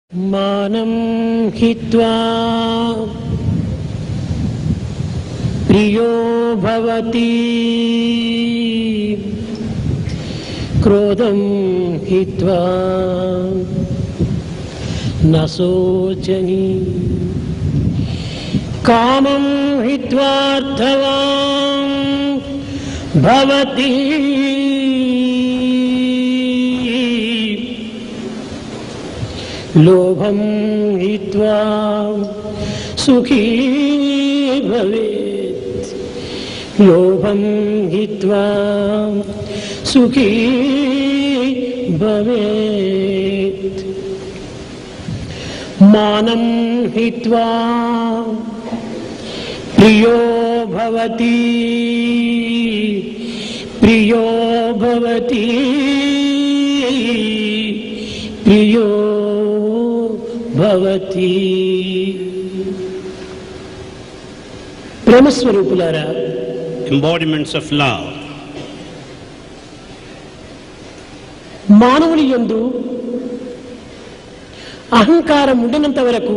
मानं हित्वा प्रियो भवति क्रोधं हित्वा न शोचनि कामं हित्वार्थवान् भवति लोभं हित्वा सुखी भवेत् लोभं हित्वा सुखी भवेत् मानं हित्वा प्रियो भवति प्रियो भवति प्रियो భవతి ప్రేమస్వరూపులారా embodiments of love. మానవుని యందు అహంకారం ఉండినంత వరకు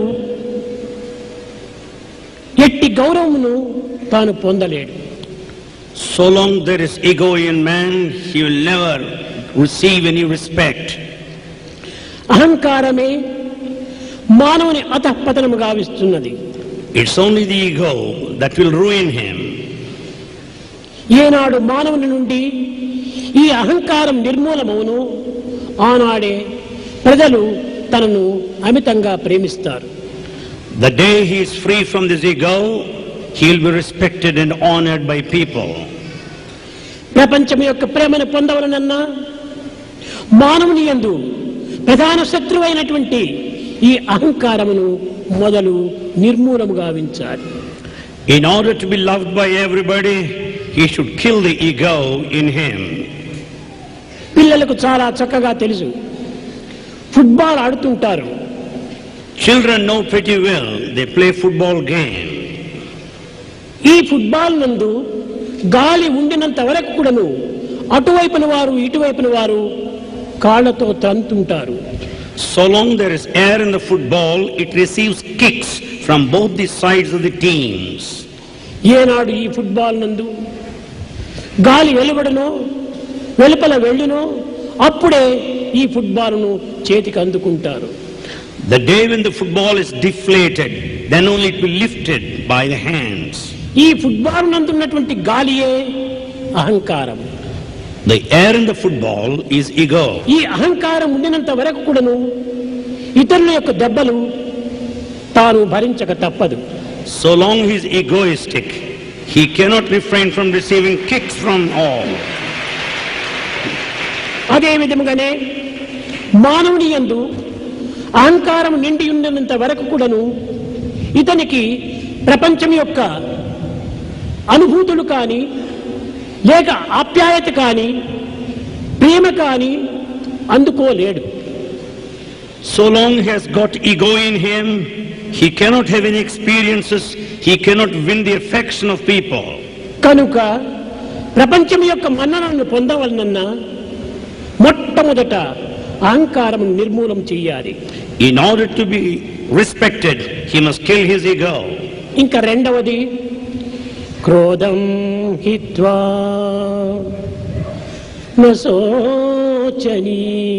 ఎట్టి గౌరవమును తాను పొందలేడు So long there is ego in man, he will never receive any respect. అహంకారమే మానవుని అతఃపతనము గావిస్తున్నది It's only the ego that will ruin him. ఏనాడు మానవుని నుండి ఈ అహంకారం నిర్మూలమవును ఆనాడే ప్రజలు తనను అమితంగా ప్రేమిస్తారు The day he is free from this ego, he will be respected and honored by people. ప్రపంచం యొక్క ప్రేమను పొందవలనన్నా మానవుని యందు ప్రధాన శత్రువైనటువంటి ఈ అహంకారమును మొదలు నిర్మూలము గావించాలి In order to be loved by everybody, he should kill the ego in him. పిల్లలకు చాలా చక్కగా తెలుసు ఫుట్బాల్ ఆడుతుంటారు Children know pretty well, they play football game. ఈ ఫుట్బాల్ నందు గాలి ఉండినంత వరకు కూడాను అటువైపున వారు ఇటువైపున వారు కాళ్లతో తంతుంటారు So long there is air in the football, it receives kicks from both the sides of the teams. ఏనాడు ఈ ఫుట్బాల్ నందు గాలి వెలువడనో వెలుపల వెళ్ళునో అప్పుడే ఈ ఫుట్బాల్ను చేతికి అందుకుంటారు The day when the football is deflated, then only it will be lifted by the hands. ఈ ఫుట్బాల్ నందున్నటువంటి గాలియే అహంకారం The air in the football is ego. ఈ అహంకారం ఉండినంత వరకు కూడాను ఇతరుల యొక్క దెబ్బలు తాను భరించక తప్పదు So long he is egoistic, he cannot refrain from receiving kicks from all. అదే విధముగానే మానవుని యందు అహంకారం నిండి ఉన్నంత వరకు కూడాను ఇతనికి ప్రపంచం యొక్క అనుభూతులు కానీ లేక ఆప్యాయత కానీ ప్రేమ కానీ అందుకోలేడు So long he has got ego in him, he cannot have any experiences, he cannot win the affection of people. కనుక ప్రపంచం యొక్క మన్ననను పొందవలనన్నా మొట్టమొదట అహంకారం నిర్మూలం చెయ్యాలి In order to be respected, he must kill his ego. ఇంకా రెండవది క్రోధం హిత్వా నశోచని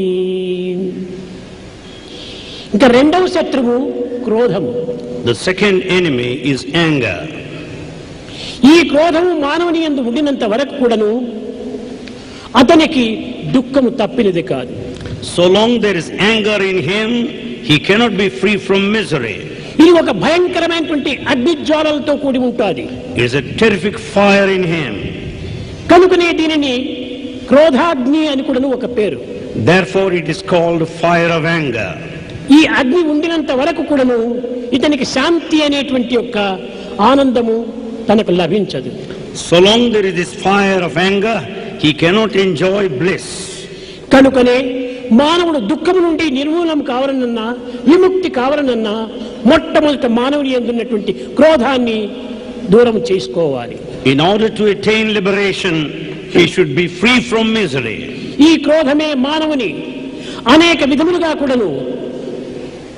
ఇంకా రెండవ శత్రువు క్రోధము The second enemy is anger. ఈ క్రోధము మానవుని ఎందు ఉండినంత వరకు కూడాను అతనికి దుఃఖము తప్పినది కాదు So long there is anger in him, he cannot be free from misery. ఇది ఒక భయంకరమైనటువంటి అగ్నిజ్వాలలతో కూడి ఉంటుంది It is a terrific fire in him. కనుకనే దీనిని క్రోధాగ్ని అని కూడాను ఒక పేరు Therefore it is called fire of anger. ఈ అగ్ని ఉండినంత వరకు కూడాను ఇతనికి శాంతి అనేటువంటి యొక్క ఆనందము తనకు లభించదు So long there is this fire of anger, he cannot enjoy bliss. కనుకనే మానవుడు దుఃఖము నుండి నిర్మూలం కావాలనన్నా విముక్తి కావాలనన్నా మొట్టమొదట మానవుని ఎందున్నటువంటి క్రోధాన్ని దూరం చేసుకోవాలి In order to attain liberation, he should be free from misery. ఈ క్రోధమే మానవుని అనేక విధములుగా కూడాను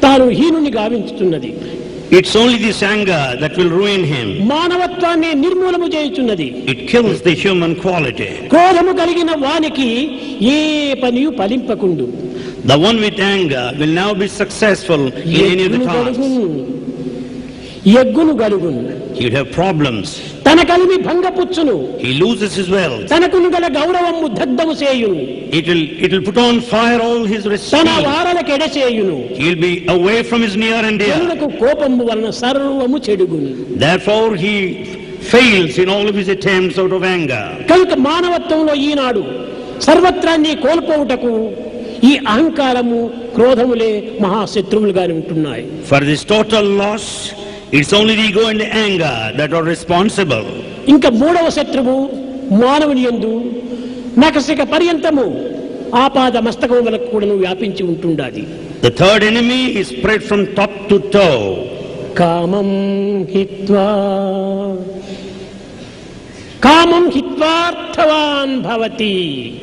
తాను హీనుని గావించుతున్నది It's only this anger that will ruin him. మానవత్వాన్ని నిర్మూలము చేయుచున్నది It kills the human quality. క్రోధము కలిగిన వానికి ఏ పనియు ఫలింపకుండు The one with anger will now be successful in any of the ఎగ్గును tasks. గలుగును ఎగ్గును గలుగును He'll have problems. తన కలిమి భంగపుచ్చును He loses his wealth. తనకును గల గౌరవము దగ్ధము చేయును It will, it will put on fire all his తన restraint. వారలకు ఎడచేయును He'll be away from his near and dear. జనులకు కోపము వలన సర్వము చెడుగును Therefore, he fails in all of his attempts out of anger. కనుక మానవత్వంలో ఈనాడు సర్వత్రాన్ని కోల్పోవుటకు ఈ అహంకారము క్రోధములే మహాశత్రువులుగానే ఉంటున్నాయి For this total loss, it's only the ego and the anger that are responsible. ఇంకా మూడవ శత్రువు మానవుని యందు నకసిక పర్యంతము ఆపాద మస్తకం వరకు కూడా వ్యాపించి ఉంటుండాది The third enemy is spread from top to toe. కామం హిత్వా కామం హిత్వార్థవాన్ భవతి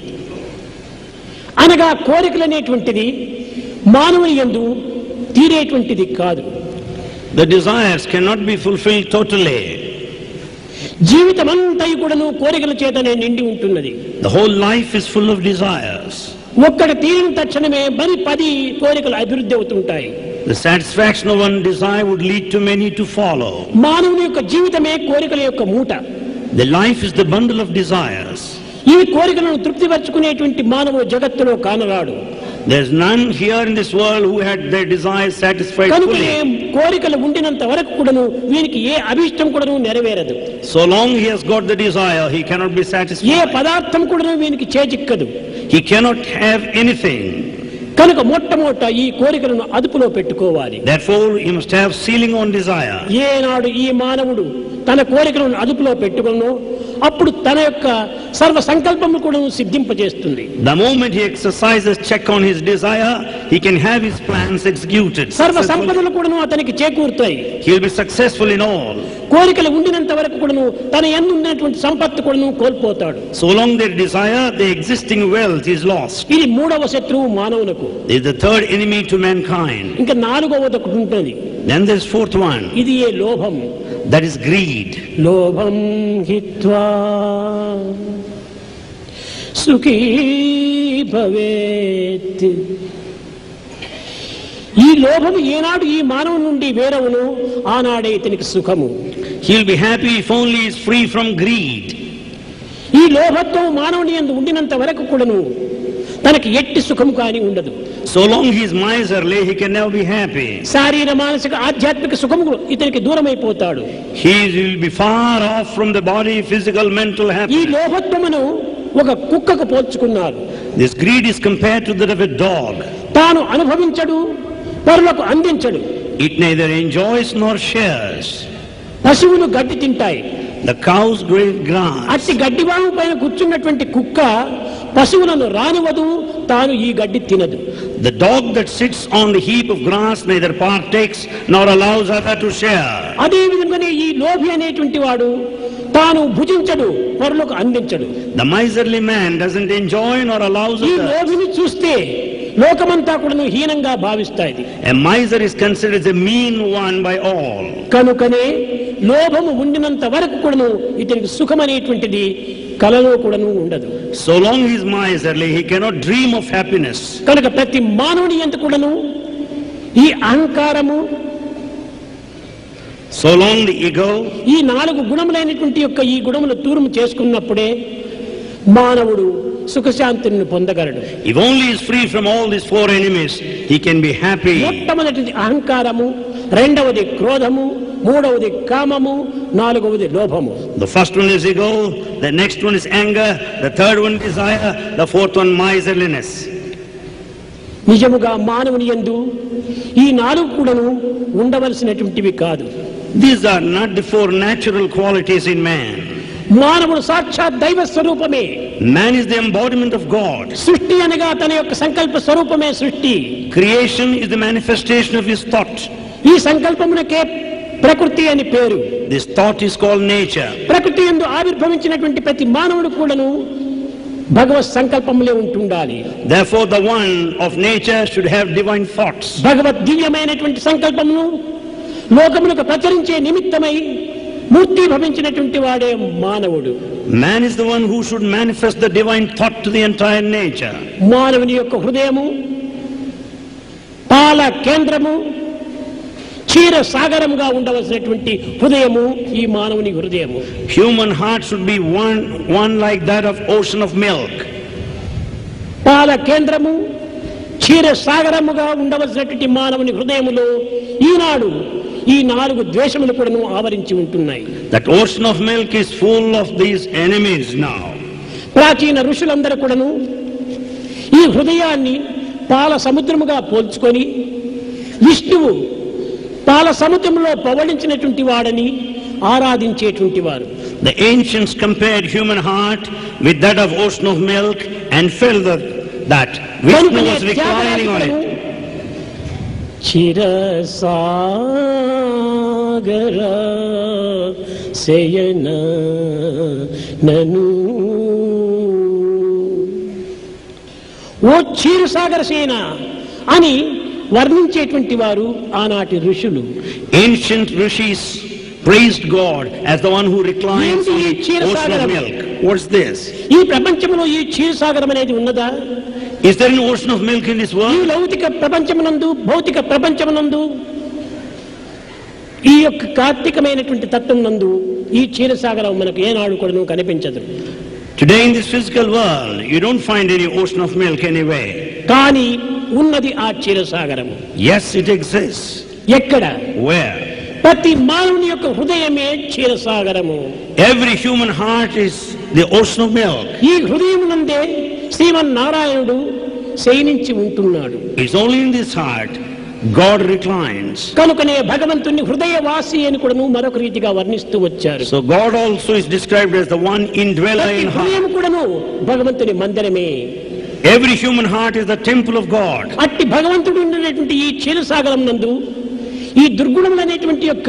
అనగా కోరికలు అనేటువంటిది మానవుని యందు తీరేటువంటిది కాదు The desires cannot be fulfilled totally. జీవితమంతయు కూడాను కోరికల చేతనే నిండి ఉంటున్నది The whole life is full of desires. ఒక్కటి తీరిన తక్షణమే మరి పది కోరికలు అభివృద్ధి అవుతుంటాయి The satisfaction of one desire would lead to many to follow. మానవుని యొక్క జీవితమే కోరికల యొక్క మూట The life is the bundle of desires. ఈ కోరికలను తృప్తిపరచుకునేటువంటి మానవుడు జగత్తులో కానరాడు There's none here in this world who had their desires satisfied కనుకనే fully. కోరికలు ఉండినంత వరకు కూడాను వీనికి ఏ అభిష్టం కూడాను నెరవేరదు So long he has got the desire, he cannot be A satisfied. పదార్థం కూడాను వీనికి చేజిక్కదు He cannot have anything. కనుక మొట్టమొదట ఈ కోరికలను అదుపులో పెట్టుకోవాలి Therefore, he must have ceiling on desire. ఏనాడు ఈ మానవుడు తన కోరికలను అదుపులో పెట్టుకున్నో అప్పుడు తన యొక్క సర్వ సంకల్పము కూడా సిద్ధింపజేస్తుంది The moment he exercises check on his desire, he can have his plans executed. సర్వ successfully. సంపదలు కూడాను అతనికి చేకూరుతాయి He'll be successful in all. కోరికలు ఉండినంత వరకు కూడాను తన ఎందు ఉన్నటువంటి సంపత్తు కూడాను కోల్పోతాడు So long their desire, the existing wealth is lost. ఇది మూడవ శత్రువు మానవునకు This is the third enemy to mankind. ఇంకా నాలుగవది ఒకటి ఉంటుంది Then there's fourth one. ఇది ఏ లోభం That is greed. లోభం హిత్వా సుఖీ భవేత్ ఈ లోభము ఏనాడు ఈ మానవు నుండి వేరవును ఆనాడే ఇతనికి సుఖము He'll be happy if only he is free from greed. ఈ లోభత్వం మానవుని ఎందు ఉండినంత వరకు కూడాను తనకి ఎట్టి సుఖము కాని ఉండదు So long he is miserly, he can never be happy. శారీర మానసిక ఆధ్యాత్మిక సుఖము ఇతనికి దూరమైపోతాడు He will be far off from the body, physical, mental ఈ happiness. లోభత్వమును ఒక కుక్కకు పోల్చుకున్నారు This greed is compared to that of a dog. తాను అనుభవించడు పరులకు అందించడు It neither enjoys nor shares. పశువులు గడ్డి తింటాయి The cows graze grass. అట్టి గడ్డి భాగం పైన కూర్చున్నటువంటి కుక్క పశువులను రానివదు తాను ఈ గడ్డి తినదు The dog that sits on the heap of grass neither partakes nor allows other to share. అదే విధంగానే ఈ లోభి అనేటువంటి వాడు తాను భుజించడు పరులకు అందించడు The miserly man doesn't enjoy nor allows ఈ others. లోభిని చూస్తే లోకమంతా కూడా హీనంగా భావిస్తాయి A miser is considered as a mean one by all. కనుకనే లోభము ఉండినంత వరకు కూడాను ఇతనికి సుఖం అనేటువంటిది కలలో కూడాను ఉండదు So long he is miserly, he cannot dream of happiness. కనుక ప్రతి మానవుని ఎంత కూడాను ఈ అహంకారము So long the ego, ఈ నాలుగు గుణములైనటువంటి యొక్క ఈ గుణములు తూర్ము చేసుకున్నప్పుడే మానవుడు సుఖశాంతులను పొందగలడు if only he is free from all these four enemies, he can be happy. మొట్టమొదటిది అహంకారము రెండవది క్రోధము మూడవది కామము నాలుగవది లోభము The first one is ego, the next one is anger, the third one desire, the fourth one miserliness. నిజముగా మానవుని యందు ఈ నాలుగు కూడాను ఉండవలసినటువంటివి కాదు These are not the four natural qualities in man. మానవుడు సాక్షాత్ దైవ స్వరూపమే Man is the embodiment of God. సృష్టి అనగా తన యొక్క సంకల్ప స్వరూపమే సృష్టి Creation is the manifestation of his thought. ఈ సంకల్పమునకే ప్రకృతి అని పేరు This thought is called nature. ప్రకృతి ఎందు ఆవిర్భవించినటువంటి ప్రతి మానవుడు కూడాను భగవత్ సంకల్పములే ఉంటుండాలి Therefore, the one of nature should have divine thoughts. భగవద్ దివ్యమైనటువంటి సంకల్పమును లోకములకు ప్రచురించే నిమిత్తమై మూర్తి భవించినటువంటి వాడే మానవుడు Man is the one who should manifest the divine thought to the entire nature. మానవుని యొక్క హృదయము పాల కేంద్రము క్షీర సాగరముగా ఉండవలసినటువంటి హృదయము ఈ మానవుని హృదయము Human heart should be one, one like that of ocean of milk. పాల కేంద్రము క్షీర సాగరముగా ఉండవలసినటువంటి మానవుని హృదయములో ఈనాడు ఈ నాలుగు ద్వేషములు కూడాను ఆవరించి ఉంటున్నాయి That ocean of milk is full of these enemies now. ప్రాచీన ఋషులందరూ కూడాను ఈ హృదయాన్ని పాల సముద్రముగా పోల్చుకొని విష్ణువు పాల సముద్రంలో పవళించినటువంటి వాడని ఆరాధించేటువంటి వారు The ancients compared human heart with that of ocean of milk and felt that, that Vishnu కనుకనే was reclining on it. చిరసాగర శయన నను ఓ క్షీరసాగర సేన అని వర్ణించేటువంటి వారు ఆనాటి ఋషులు Ancient rishis praised God as the one who reclines on the ocean of milk. What's this? ఈ ప్రపంచంలో ఈ క్షీరసాగరం అనేది ఉన్నదా Is there an ocean of milk in this ఈ world? లౌకిక ప్రపంచమునందు భౌతిక ప్రపంచమునందు ఈ యొక్క కార్తీకమైనటువంటి తత్వం నందు ఈ క్షీరసాగరం మనకు ఏనాడు కూడా కనిపించదు Today in this physical world, you don't find any ocean of milk anywhere. కానీ ఉన్నది ఆ క్షీరసాగరము Yes, it exists. ఎక్కడ Where? ప్రతి మానవుని యొక్క హృదయమే క్షీరసాగరము Every human heart is the ocean of milk. ఈ హృదయం నందే శ్రీమన్నారాయణుడు శయనించి ఉంటున్నాడు It's only in this heart God reclines. కనుకనే భగవంతుని హృదయవాసి అని కూడాను మరొక రీతిగా వర్ణిస్తూ వచ్చారు So God also is described as the one indweller ప్రతి in heart. హృదయం కూడాను భగవంతుని మందిరమే Every human heart is the temple of God. అట్టి భగవంతుడు ఉండేటువంటి ఈ క్షీరసాగరం నందు ఈ దుర్గుణములు అనేటువంటి యొక్క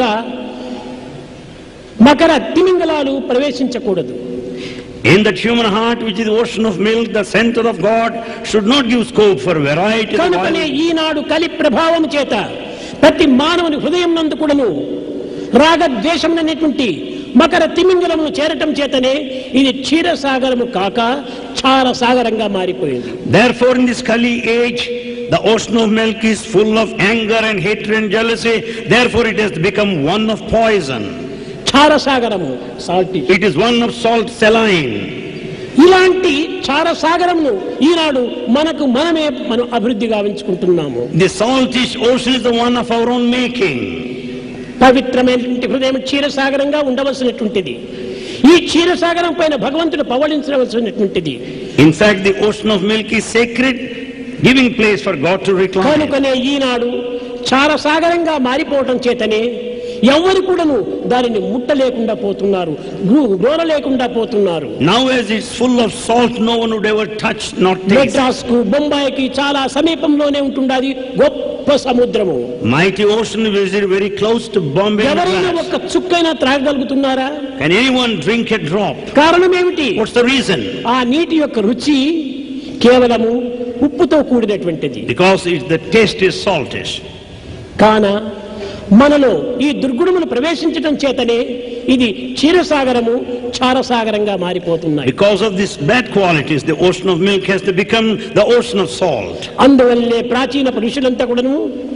మకర తిమింగలాలు ప్రవేశించకూడదు In that human heart, which is the ocean of milk, the center of God, should not give scope for variety. of కనుకనే violence. ఈనాడు కలి ప్రభావం చేత ప్రతి మానవుని హృదయం నందు కూడాను రాగద్వేషం అనేటువంటి మకర తిమింగలమును చేరటం చేతనే ఇది క్షీరసాగరము కాక క్షార సాగరంగా మారిపోయింది Therefore, in this Kali age, the ocean of milk is full of anger and hatred and jealousy. Therefore, it has become one of poison. క్షార సాగరము salty It is one of salt saline. ఇలాంటి క్షార సాగరమును ఈనాడు మనకు మనమే మనం అభివృద్ధి గావించుకుంటున్నాము The saltish ocean is the one of our own making. పవిత్రమైనటువంటి హృదయం క్షీరసాగరంగా ఉండవలసినటువంటిది ఈ క్షీరసాగరం పైన భగవంతుడు పవళించవలసినటువంటిది In fact, the ocean of milk is sacred, giving place for God to recline. కనుకనే ఈనాడు క్షారసాగరంగా మారిపోవటం చేతనే ఎవరు కూడాను దానిని ముట్టలేకుండా పోతున్నారు గ్రోర లేకుండా పోతున్నారు Now, as it's full of salt, no one would ever touch, not taste. Madras కు బొంబాయికి చాలా సమీపంలోనే ఉంటుండాది గొప్ప సముద్రము Mighty ocean is very close to Bombay. ఎవరైనా Madras. ఒక్క చుక్కైనా త్రాగగలుగుతున్నారా Can anyone drink a drop? కారణం ఏమిటి What's the reason? ఆ నీటి యొక్క రుచి కేవలము ఉప్పుతో కూడినటువంటిది Because it's, the taste is saltish. కాన మనలో ఈ దుర్గుణములు ప్రవేశించటం చేతనే ఇది క్షీరసాగరము క్షారసాగరంగా మారిపోతున్నాయి Because of these bad qualities, the ocean of milk has to become the ocean of salt. అందువల్లే ప్రాచీన పురుషులంతా కూడాను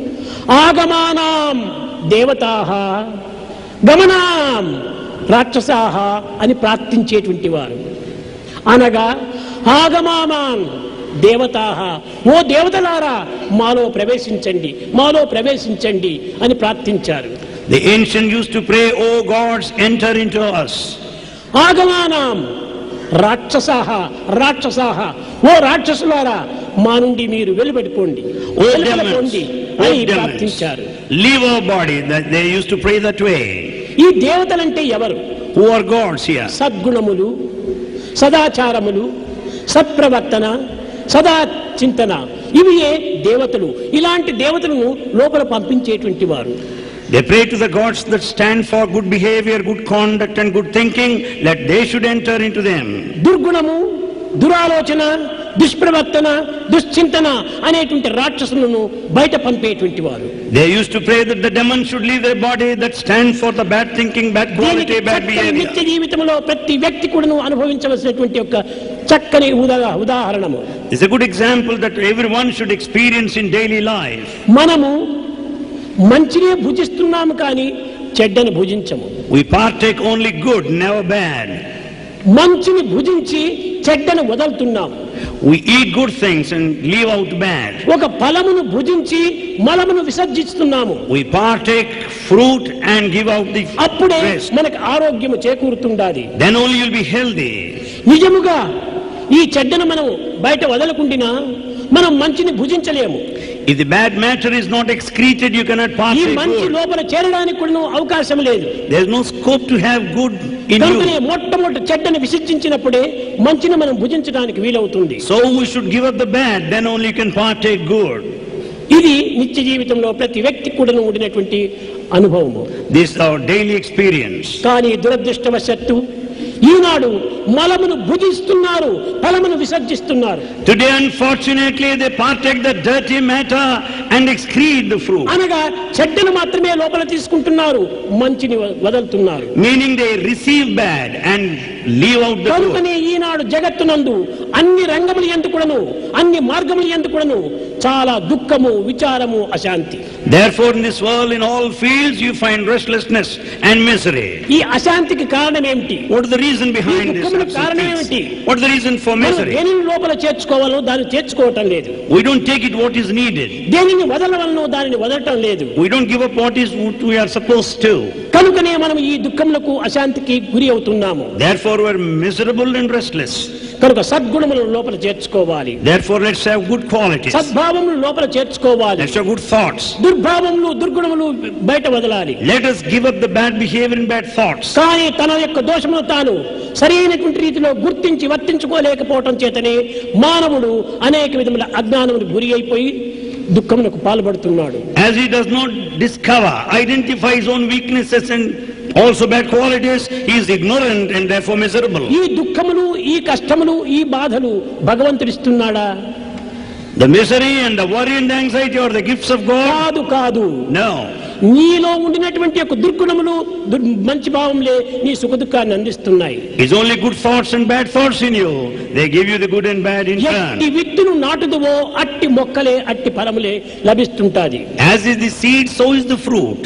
ఆగమానాం దేవతాహ గమనాం రాక్షసాహ అని ప్రార్థించేటువంటి వారు అనగా ఆగమానాం దేవతాహ ఓ దేవతలారా మాలో ప్రవేశించండి మాలో ప్రవేశించండి అని ప్రార్థించారు The ancient used to pray, O gods, enter into us. ఆగమానాం రాక్షసాహ రాక్షసాహ ఓ రాక్షసులారా మా నుండి మీరు వెలువడిపోండి O వెలువడిపోండి demons, అని O ప్రార్థించారు demons, leave our body. That they used to pray that way. ఈ దేవతలంటే ఎవరు Who are gods here? సద్గుణములు సదాచారములు సత్ప్రవర్తన సదా చింతన ఇవియే దేవతలు ఇలాంటి దేవతలను లోపల పంపించేటువంటి వారు They pray to the gods that stand for good behavior, good conduct, and good thinking, that they should enter into them. దుర్గుణము దురాలోచన దుష్ప్రవర్తన దుశ్చింతన అనేటువంటి రాక్షసులను బయట పంపేటువంటి వారు They used to pray that the demon should leave their body that stands for the bad thinking, bad దీనికి quality, bad చక్కని నిత్య behavior. జీవితంలో ప్రతి వ్యక్తి కూడాను అనుభవించవలసినటువంటి యొక్క చక్కని ఉదా ఉదాహరణము It's a good example that everyone should experience in daily life. మనము మంచినే భుజిస్తున్నాము కానీ చెడ్డని భుజించము We partake only good, never bad. మంచిని భుజించి చెడ్డను వదులుతున్నాము We eat good things and leave out bad. ఒక ఫలమును భుజించి మలమును విసర్జిస్తున్నాము We partake fruit and give out the అప్పుడే rest. మనకు ఆరోగ్యము చేకూరుతుండాలి Then only you'll be healthy. నిజముగా ఈ చెడ్డను మనం బయట వదలకుండినా మనం మంచిని భుజించలేము If the bad matter is not excreted, you cannot ఈ partake మంచి good. లోపల చేరడానికి కూడా అవకాశం లేదు There's no scope to have good in కనుకనే you. మొట్టమొదటి చెడ్డని విసర్జించినప్పుడే మంచిని మనం భుజించడానికి వీలవుతుంది So we should give up the bad, then only you can partake good. ఇది నిత్య జీవితంలో ప్రతి వ్యక్తి కూడా ఉండినటువంటి అనుభవము This is our daily experience. కానీ దురదృష్టవశత్తు ఈనాడు మలమును భుజిస్తున్నారు ఫలమును విసర్జిస్తున్నారు Today, unfortunately, they partake the dirty matter and excrete the fruit. అనగా చెడ్డను మాత్రమే లోపల తీసుకుంటున్నారు మంచిని వ- వదులుతున్నారు Meaning they receive bad and leave out the good. కనుకనే ఈనాడు జగత్తునందు అన్ని రంగములు ఎందుకుడను అన్ని మార్గములు ఎందుకుడను చాలా దుఃఖము విచారము అశాంతి Therefore, in this world, in all fields, you find restlessness and misery. ఈ అశాంతికి కారణం ఏమిటి What is the reason behind ఈ this? దుఃఖములకు absent కారణం peace? ఏమిటి? What is the reason for మనం misery? దేనిని లోపల చేర్చుకోవాలో దాన్ని చేర్చుకోవటం లేదు We don't take it what is needed. దేనిని వదలవలనో దానిని వదలటం లేదు We don't give up what is what we are supposed to. కనుకనే మనం ఈ దుఃఖములకు అశాంతికి గురి అవుతున్నాము Therefore, we're miserable and restless. కనుక సద్గుణములను లోపల చేర్చుకోవాలి Therefore, let's have good qualities. సద్భావములు లోపల చేర్చుకోవాలి Let's have good thoughts. దుర్భావములు దుర్గుణములు బయట వదలాలి Let us give up the bad behavior and bad thoughts. కానీ తన యొక్క దోషమును తాను సరైనటువంటి రీతిలో గుర్తించి వర్తించుకోలేకపోవటం చేతనే మానవుడు అనేక విధముల అజ్ఞానములు గురి అయిపోయి దుఃఖమునకు పాల్పడుతున్నాడు As he does not discover, identify his own weaknesses and also bad qualities, he is ignorant and therefore miserable. ఈ దుఃఖములు ఈ కష్టములు ఈ బాధలు భగవంతుడు ఇస్తున్నాడా The misery and the worry and the anxiety are the gifts of God? కాదు కాదు No. నీలో ఉండినటువంటి యొక్క దుర్గుణములు దుర్- మంచి భావంలే నీ సుఖ దుఃఖాన్ని అందిస్తున్నాయి It's only good thoughts and bad thoughts in you. They give you the good and bad in ఎట్టి turn. విత్తును నాటుదువో అట్టి మొక్కలే అట్టి ఫలములే లభిస్తుంటాది As is the seed, so is the fruit.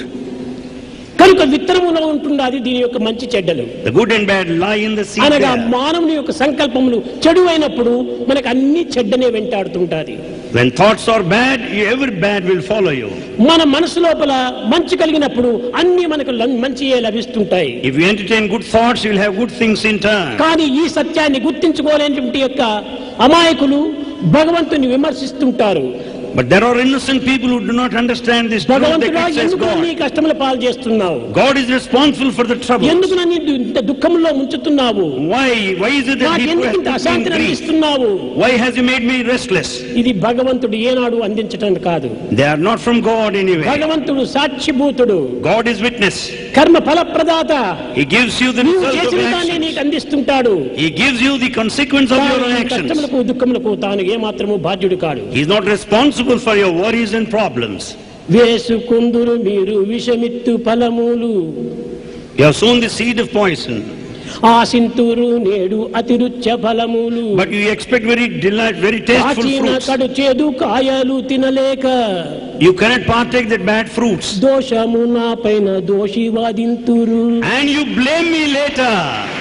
కనుక విత్తనములో ఉంటున్నది దీని యొక్క మంచి చెడ్డలు The good and bad lie in the seed. అనగా there. మానవుని యొక్క సంకల్పములు చెడు అయినప్పుడు మనకు అన్ని చెడ్డనే వెంటాడుతుంటాది When thoughts are bad, every bad will follow you. మన మనసు లోపల మంచి కలిగినప్పుడు అన్ని మనకు లం- మంచియే లభిస్తుంటాయి If you entertain good thoughts, you will have good things in turn. కానీ ఈ సత్యాన్ని గుర్తించుకోలేనటువంటి యొక్క అమాయకులు భగవంతుని విమర్శిస్తుంటారు But there are innocent people who do not understand this truth. They భగవంతుడా criticize ఎందుకు నన్ను ఈ God. కష్టముల పాలు చేస్తున్నావు God is responsible for the trouble. ఎందుకు నన్ను ఇంత- ఇంత దుఃఖంలో ముంచుతున్నావు Why? Why is it that నాకు he ఎందుకు has ఇంత put me in అశాంతిని grief? అందిస్తున్నావు Why has he made me restless? ఇది భగవంతుడు ఏనాడు అందించటం కాదు They are not from God anyway. భగవంతుడు సాక్షిభూతుడు God is witness. కర్మ ఫలప్రదాత He gives you the నువ్వు result of చేసిన your దాన్ని actions. నీకు అందిస్తుంటాడు He gives you the consequence of your కానీ ఈ actions. కష్టములకు దుఃఖములకు తాను ఏమాత్రము బాధ్యుడు కాడు He is not responsible for your worries and problems. వేసుకుందురు మీరు విషమిత్తు ఫలములు You have sown the seed of poison, ఆసింతురు నేడు అతిరుచ్చ ఫలములు but you expect very delight, very tasteful కాచిన fruits. కడు చేదు కాయలు తినలేక You cannot partake the bad fruits. దోషము నా పైన దోషి వాదింతురు And you blame me later.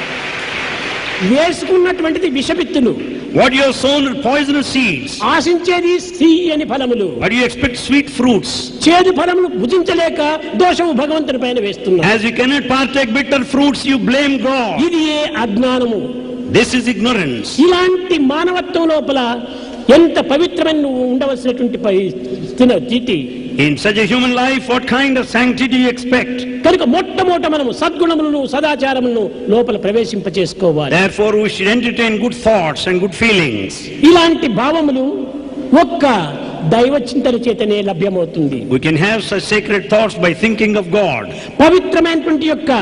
వేసుకున్నటువంటిది విషమిత్తులు What you have sown are poisonous seeds, ఆశించేది సి అని ఫలములు but you expect sweet fruits. చేదు ఫలములు భుజించలేక దోషము భగవంతుని పైన వేస్తున్నా As you cannot partake bitter fruits, you blame God. ఇది ఏ అజ్ఞానము This is ignorance. ఇలాంటి మానవత్వం లోపల ఎంత పవిత్రమైన నువ్వు ఉండవలసినటువంటి పరి- స్థితి- స్థితి In such a human life, what kind of sanctity do you expect? కనుక మొట్టమొదట మనము సద్గుణములను సదాచారములను లోపల ప్రవేశింప చేసుకోవాలి Therefore, we should entertain good thoughts and good feelings. ఇలాంటి భావములు ఒక్క దైవ చింతన చేతనే లభ్యమవుతుంది We can have such sacred thoughts by thinking of God. పవిత్రమైనటువంటి యొక్క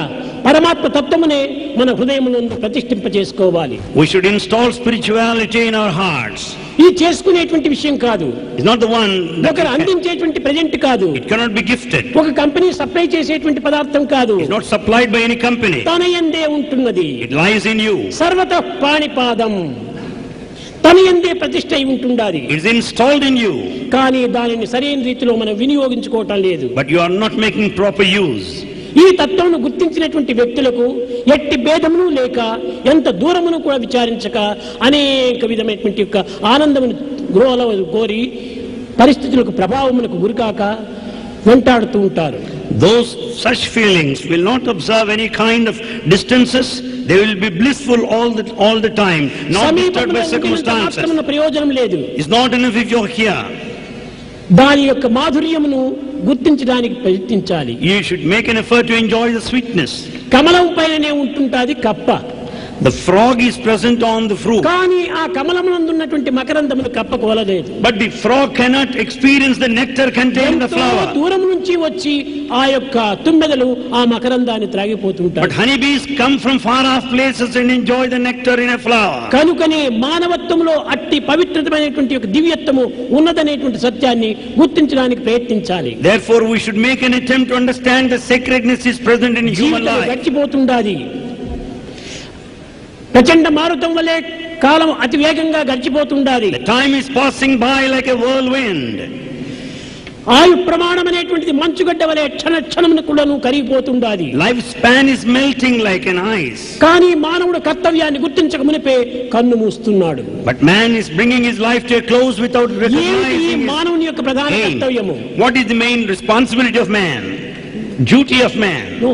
పరమాత్మ తత్వమునే మన హృదయమును ప్రతిష్ఠింప చేసుకోవాలి We should install spirituality in our hearts. ఇది చేసుకునేటువంటి విషయం కాదు It's not the one that ఒకరు అందించేటువంటి ప్రజెంట్ కాదు it cannot be gifted. ఒక కంపెనీ సప్లై చేసేటువంటి పదార్థం కాదు It's not supplied by any company. తన ఎందే ఉంటున్నది It lies in you. సర్వత పాణిపాదం తన ఎందే ప్రతిష్ట అయి ఉంటుండాలి It's installed in you, కానీ దానిని సరైన రీతిలో మనం వినియోగించుకోవటం లేదు but you are not making proper use. ఈ తత్వమును గుర్తించినటువంటి వ్యక్తులకు ఎట్టి భేదమును లేక ఎంత దూరమును కూడా విచారించక అనేక విధమైనటువంటి యొక్క ఆనందమును గృహలో కోరి పరిస్థితులకు ప్రభావమునకు గురికాక వెంటాడుతూ ఉంటారు Those such feelings will not observe any kind of distances. They will be blissful all the, all the time, not disturbed సమీపంలో by ఉండినంత circumstances. మాత్రమున ప్రయోజనం లేదు It's not enough if you're here. దాని యొక్క మాధుర్యమును గుర్తించడానికి ప్రయత్నించాలి You should make an effort to enjoy the sweetness. కమలం పైననే ఉంటుంటాది కప్ప The frog is present on the fruit, కానీ ఆ కమలమునందున్నటువంటి మకరందమును కప్ప కోలలేదు but the frog cannot experience the nectar contained in the ఎంతో flower. దూరం నుంచి వచ్చి ఆ యొక్క తుమ్మెదలు ఆ మకరందాన్ని త్రాగిపోతుంటారు But honeybees come from far off places and enjoy the nectar in a flower. కనుకనే మానవత్వంలో అట్టి పవిత్రమైనటువంటి ఒక దివ్యత్వము ఉన్నదనేటువంటి సత్యాన్ని గుర్తించడానికి ప్రయత్నించాలి Therefore, we should make an attempt to understand the sacredness is present in human జీవితం life. గడిచిపోతుండాది ప్రచండ మారుతం వలె కాలం అతి వేగంగా గడిచిపోతుండాలి The time is passing by like a whirlwind. ఆయు ప్రమాణం అనేటువంటిది మంచుగడ్డ వలె క్షణ క్షణమును కూడాను కరిగిపోతుండాది Lifespan is melting like an ice. కానీ మానవుడు కర్తవ్యాన్ని గుర్తించక మునిపే కన్ను మూస్తున్నాడు But man is bringing his life to a close without ఏమిటి ఈ recognizing his మానవుని యొక్క ప్రధాన aim. కర్తవ్యము What is the main responsibility of man? Duty of man. No.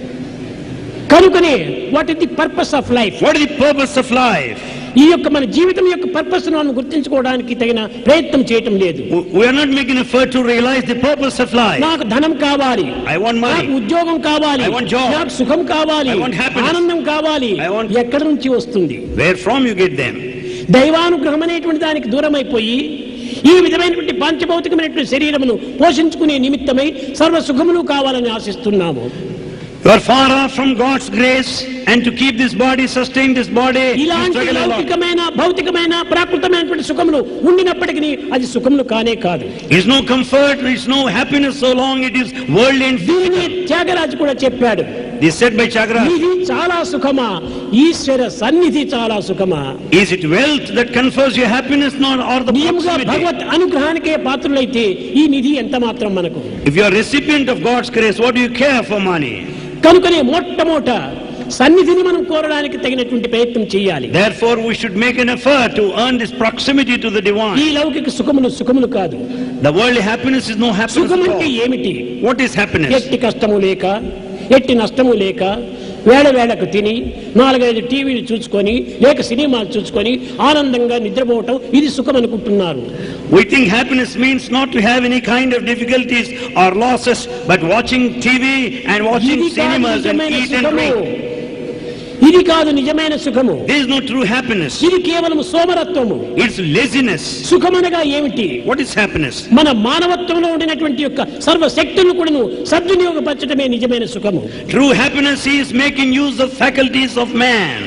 కనుకనే what is the purpose of life What is the purpose of life? ఈ యొక్క మన జీవితం యొక్క పర్పస్ మనం గుర్తించుకోవడానికి తగిన ప్రయత్నం చేయటం లేదు We we are not making effort to realize the purpose of life. నాకు ధనం కావాలి I want నాకు money. ఉద్యోగం కావాలి I want job. నాకు సుఖం కావాలి I want happiness. ఆనందం కావాలి I want- ఎక్కడి నుంచి వస్తుంది Where from you get them? దైవానుగ్రహం అనేటువంటి దానికి దూరం అయిపోయి ఈ విధమైనటువంటి పాంచభౌతికమైనటువంటి శరీరమును పోషించుకునే నిమిత్తమై సర్వ సుఖములు కావాలని ఆశిస్తున్నాము You are far off from God's grace and to keep this body, sustain this body, you ఇలాంటి struggle a lot. లౌకికమైన భౌతికమైన ప్రాకృతమైనటువంటి సుఖములు ఉండినప్పటికీ అది సుఖములు కానే కాదు It's no comfort, it's no happiness so long it is worldly and దీనిని physical. Tyagaraju కూడా చెప్పాడు This said by Chagra. ఇది చాలా సుఖమా ఈశ్వర సన్నిధి చాలా సుఖమా Is it wealth that confers you happiness not or the నియముగా proximity? భగవత్ అనుగ్రహానికే పాత్రులైతే ఈ నిధి ఎంత మాత్రం మనకు If you are recipient of God's grace, what do you care for money? కనుకనే మొట్టమొదట సన్నిధిని మనం కోరడానికి తగినటువంటి ప్రయత్నం చేయాలి Therefore, we should make an effort to earn this proximity to the ఈ divine. లౌకిక సుఖములు సుఖములు కాదు The worldly happiness is no happiness సుఖం at అంటే all. ఏమిటి What is happiness? ఎట్టి కష్టము లేక ఎట్టి నష్టము లేక వేళ వేళకు తిని నాలుగైదు టీవీలు చూసుకొని లేక సినిమాలు చూసుకొని ఆనందంగా నిద్రపోవటం ఇది సుఖం అనుకుంటున్నారు We think happiness means not to have any kind of difficulties or losses, but watching TV and watching ఇది కాదు cinemas and నిజమైన eat and సుఖము drink. ఇది కాదు నిజమైన సుఖము This is no true happiness. ఇది కేవలం సోమరత్వము It's laziness. సుఖమనగా ఏమిటి What is happiness? మన మానవత్వంలో ఉండినటువంటి యొక్క సర్వశక్తులను కూడాను సద్వినియోగపరచడమే నిజమైన సుఖము True happiness is making use of faculties of man.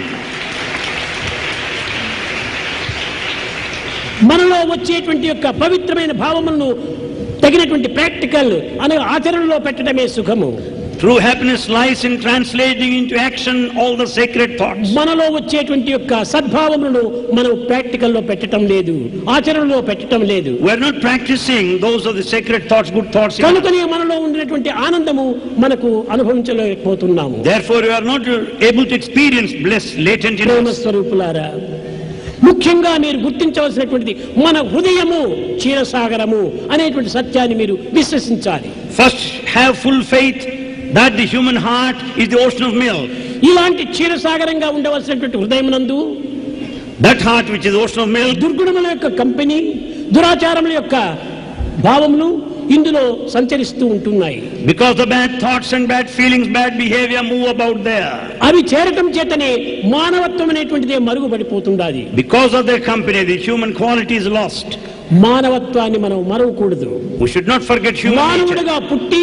మనలో వచ్చేటువంటి యొక్క పవిత్రమైన భావములను తగినటువంటి ప్రాక్టికల్ అనే ఆచరణలో పెట్టడమే సుఖము True happiness lies in translating into action all the sacred thoughts. మనలో వచ్చేటువంటి యొక్క సద్భావములను మనం ప్రాక్టికల్లో పెట్టడం లేదు ఆచరణలో పెట్టడం లేదు We are not practicing those of the sacred thoughts, good thoughts. in us. కనుకనే మనలో ఉండినటువంటి ఆనందము మనకు అనుభవించలేకపోతున్నాము Therefore, you are not able to experience bliss latent in Prema us. స్వరూపులారా ముఖ్యంగా మీరు గుర్తించవలసినటువంటిది మన హృదయము క్షీరసాగరము అనేటువంటి సత్యాన్ని మీరు విశ్వసించాలి First, have full faith that the human heart is the ocean of milk. ఇలాంటి క్షీరసాగరంగా ఉండవలసినటువంటి హృదయమునందు That heart which is the ocean of milk, దుర్గుణముల యొక్క కంపెనీ దురాచారముల యొక్క భావములు ఇందులో సంచరిస్తూ ఉంటున్నాయి because the bad thoughts and bad feelings, bad behavior move about there. అవి చేరటం చేతనే మానవత్వం అనేటువంటిదే మరుగుపడిపోతుండాది Because of their company, the human quality is lost. మానవత్వాన్ని మనం మరవకూడదు We should not forget human nature. మానవుడిగా పుట్టి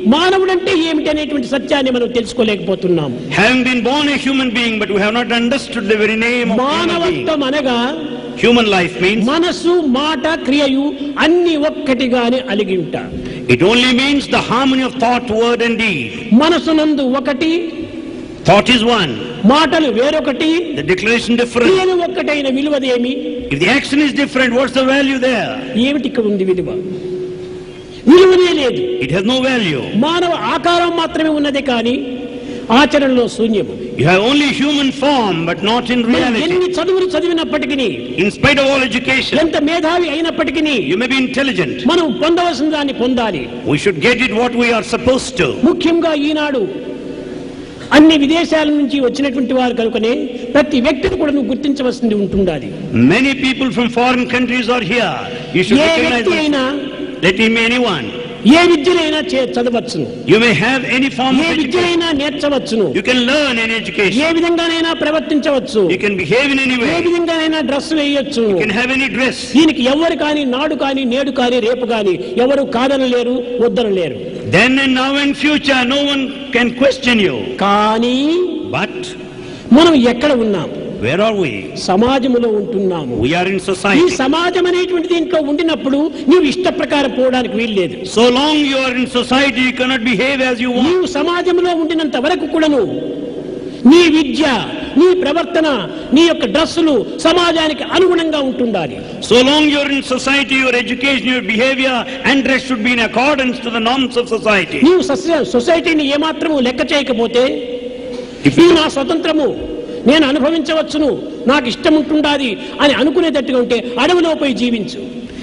మానవుడంటే ఏమిటి అనేటువంటి సత్యాన్ని మనం తెలుసుకోలేకపోతున్నాము Having been born a human being, but we have not understood the very name of human being. మానవత్వం అనగా Human life means, మనసు మాట క్రియయు అన్ని ఒక్కటిగానే అలిగి ఉంటా it only means the harmony of thought, word and deed. మనసునందు ఒకటి Thought is one, మాటలు వేరొకటి the declaration different. క్రియలు ఒక్కటైన విలువదేమి If the action is different, what's the value there? ఏమిటి ఇక్కడ ఉంది విలువ విలువనే లేదు It has no value. మానవ ఆకారం మాత్రమే ఉన్నది కానీ ఆచరణలో శూన్యము You have only human form, but not in మనం reality. ఎన్ని చదువులు చదివినప్పటికీ In spite of all education, ఎంత మేధావి అయినప్పటికీ you may be intelligent. మనం పొందవలసిన దాన్ని పొందాలి We should get it what we are supposed to. ముఖ్యంగా ఈనాడు అన్ని విదేశాల నుంచి వచ్చినటువంటి వారు కనుకనే ప్రతి వ్యక్తిని కూడా నువ్వు గుర్తించవలసింది ఉంటుండాలి Many people from foreign countries are here. You should A recognize వ్యక్తి them. అయినా Let him be anyone. ఏ విద్యనైనా చే- చదవచ్చును You may have any form A of education. విద్యనైనా నేర్చవచ్చును You can learn any ఏ education. విధంగానైనా ప్రవర్తించవచ్చు You can behave in any ఏ way. విధంగానైనా dress వేయొచ్చు You can have any dress. దీనికి ఎవరు కానీ నాడు కానీ నేడు కానీ రేపు కానీ ఎవరు కాదనలేరు వద్దనలేరు Then and now and future, no one can question you. కానీ But మనం ఎక్కడ ఉన్నాం where are we? సమాజంలో ఉంటున్నాము We are in ఈ society. సమాజం అనేటువంటి దీంట్లో ఉండినప్పుడు నీవు ఇష్ట ప్రకారం పోవడానికి వీల్లేదు So long you are in society, you cannot behave as you want. నీవు సమాజంలో ఉండినంత వరకు కూడాను నీ విద్య నీ ప్రవర్తన నీ యొక్క డ్రస్సులు సమాజానికి అనుగుణంగా ఉంటుండాలి So long you are in society, your education, your behavior and dress should be in accordance to the norms of society. నీవు సస్య- సొసైటీని ఏమాత్రము లెక్క చేయకపోతే If ఇది నా స్వతంత్రము నేను అనుభవించవచ్చును నాకు ఇష్టం ఉంటుండాలి అని అనుకునేటట్టుగా ఉంటే అడవిలో పోయి జీవించు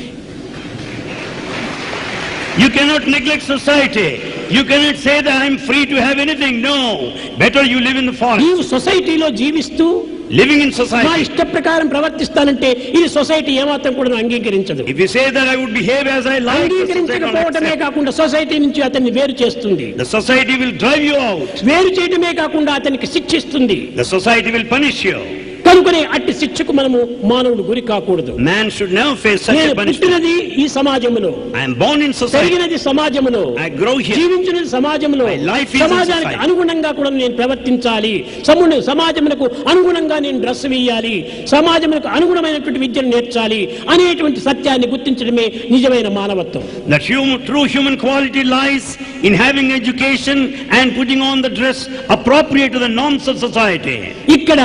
You cannot neglect society. You cannot say that I'm free to have anything. No. Better you live in the forest. నీవు సొసైటీలో జీవిస్తూ Living in నా society. ఇష్ట ప్రకారం ప్రవర్తిస్తానంటే ఇది సొసైటీ ఏమాత్రం కూడా అంగీకరించదు If you say that I would behave as I like, the society will అంగీకరించకపోవటమే accept. కాకుండా సొసైటీ నుంచి అతన్ని వేరు చేస్తుంది The society will drive you out. వేరు చేయడమే కాకుండా అతనికి శిక్షిస్తుంది The society will punish you. కనుకనే అట్టి శిక్షకు మనము మానవుడు గురి కాకూడదు Man should never face such నేను a punishment. పుట్టినది ఈ సమాజంలో I am born in society. పెరిగినది సమాజంలో I grow here. జీవించినది సమాజంలో My life is in సమాజానికి society. అనుగుణంగా కూడా నేను ప్రవర్తించాలి సమును సమాజమునకు అనుగుణంగా నేను డ్రెస్ వేయాలి సమాజమునకు అనుగుణమైనటువంటి విద్యను నేర్చాలి అనేటువంటి సత్యాన్ని గుర్తించడమే నిజమైన మానవత్వం That human, true human quality lies in having education and putting on the dress appropriate to the norms of society. ఇక్కడ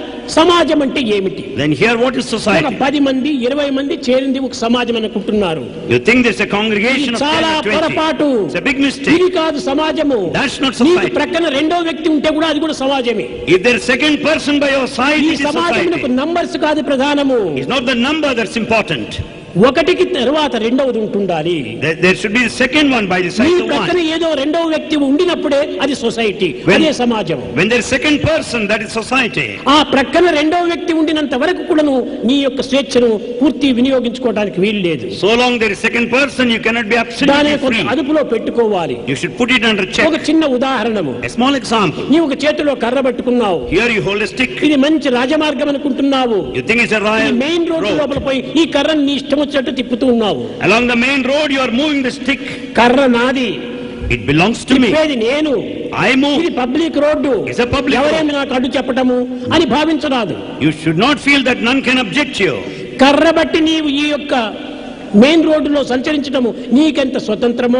సమాజం అంటే ఏమిటి Then here what is ఒక society? పది మంది ఇరవై మంది చేరింది ఒక సమాజం అనుకుంటున్నారు You think there's a ఇది congregation of 10 చాలా or 20. పొరపాటు It's a big mistake. ఇది కాదు సమాజము That's not నీకు society. ప్రక్కన రెండో వ్యక్తి ఉంటే కూడా అది కూడా సమాజమే If there's second person by your side, ఈ it is సమాజమునకు society. నంబర్స్ కాదు ప్రధానము It's not the number that's important. ఒకటికి తర్వాత రెండవది ఉంటుండాలి There, there should be the second one by the నీ side of ప్రక్కన one. ఏదో రెండవ వ్యక్తి ఉండినప్పుడే అది సొసైటీ When- అదే సమాజం When there's second person, that is society. ఆ ప్రక్కన రెండవ వ్యక్తి ఉండినంత వరకు కూడాను నీ యొక్క స్వేచ్ఛను పూర్తి వినియోగించుకోవడానికి వీలు లేదు So long there is second person, you cannot be దాని absolutely కొంత free. అదుపులో పెట్టుకోవాలి You should put it under ఒక check. చిన్న ఉదాహరణము A small example. నీ ఒక చేతిలో కర్ర పట్టుకున్నావు Here you hold a stick. ఇది మంచి రాజమార్గం అనుకుంటున్నావు You think it's a ఈ royal మెయిన్ రోడ్డు road. లోపల పోయి ఈ కర్రను నీ ఇష్టం వచ్చినట్టు తిప్పుతూ ఉన్నావు Along the main road, you are moving the stick. కర్ర నాది It belongs to me. తిప్పేది నేను I ఇది move. Public road It's a public ఎవరేమి నాకు అడ్డు చెప్పటము అని భావించరాదు You should not feel that none can object you. కర్ర బట్టి నీవు ఈ యొక్క మెయిన్ రోడ్డులో సంచరించడము నీకెంత స్వతంత్రమో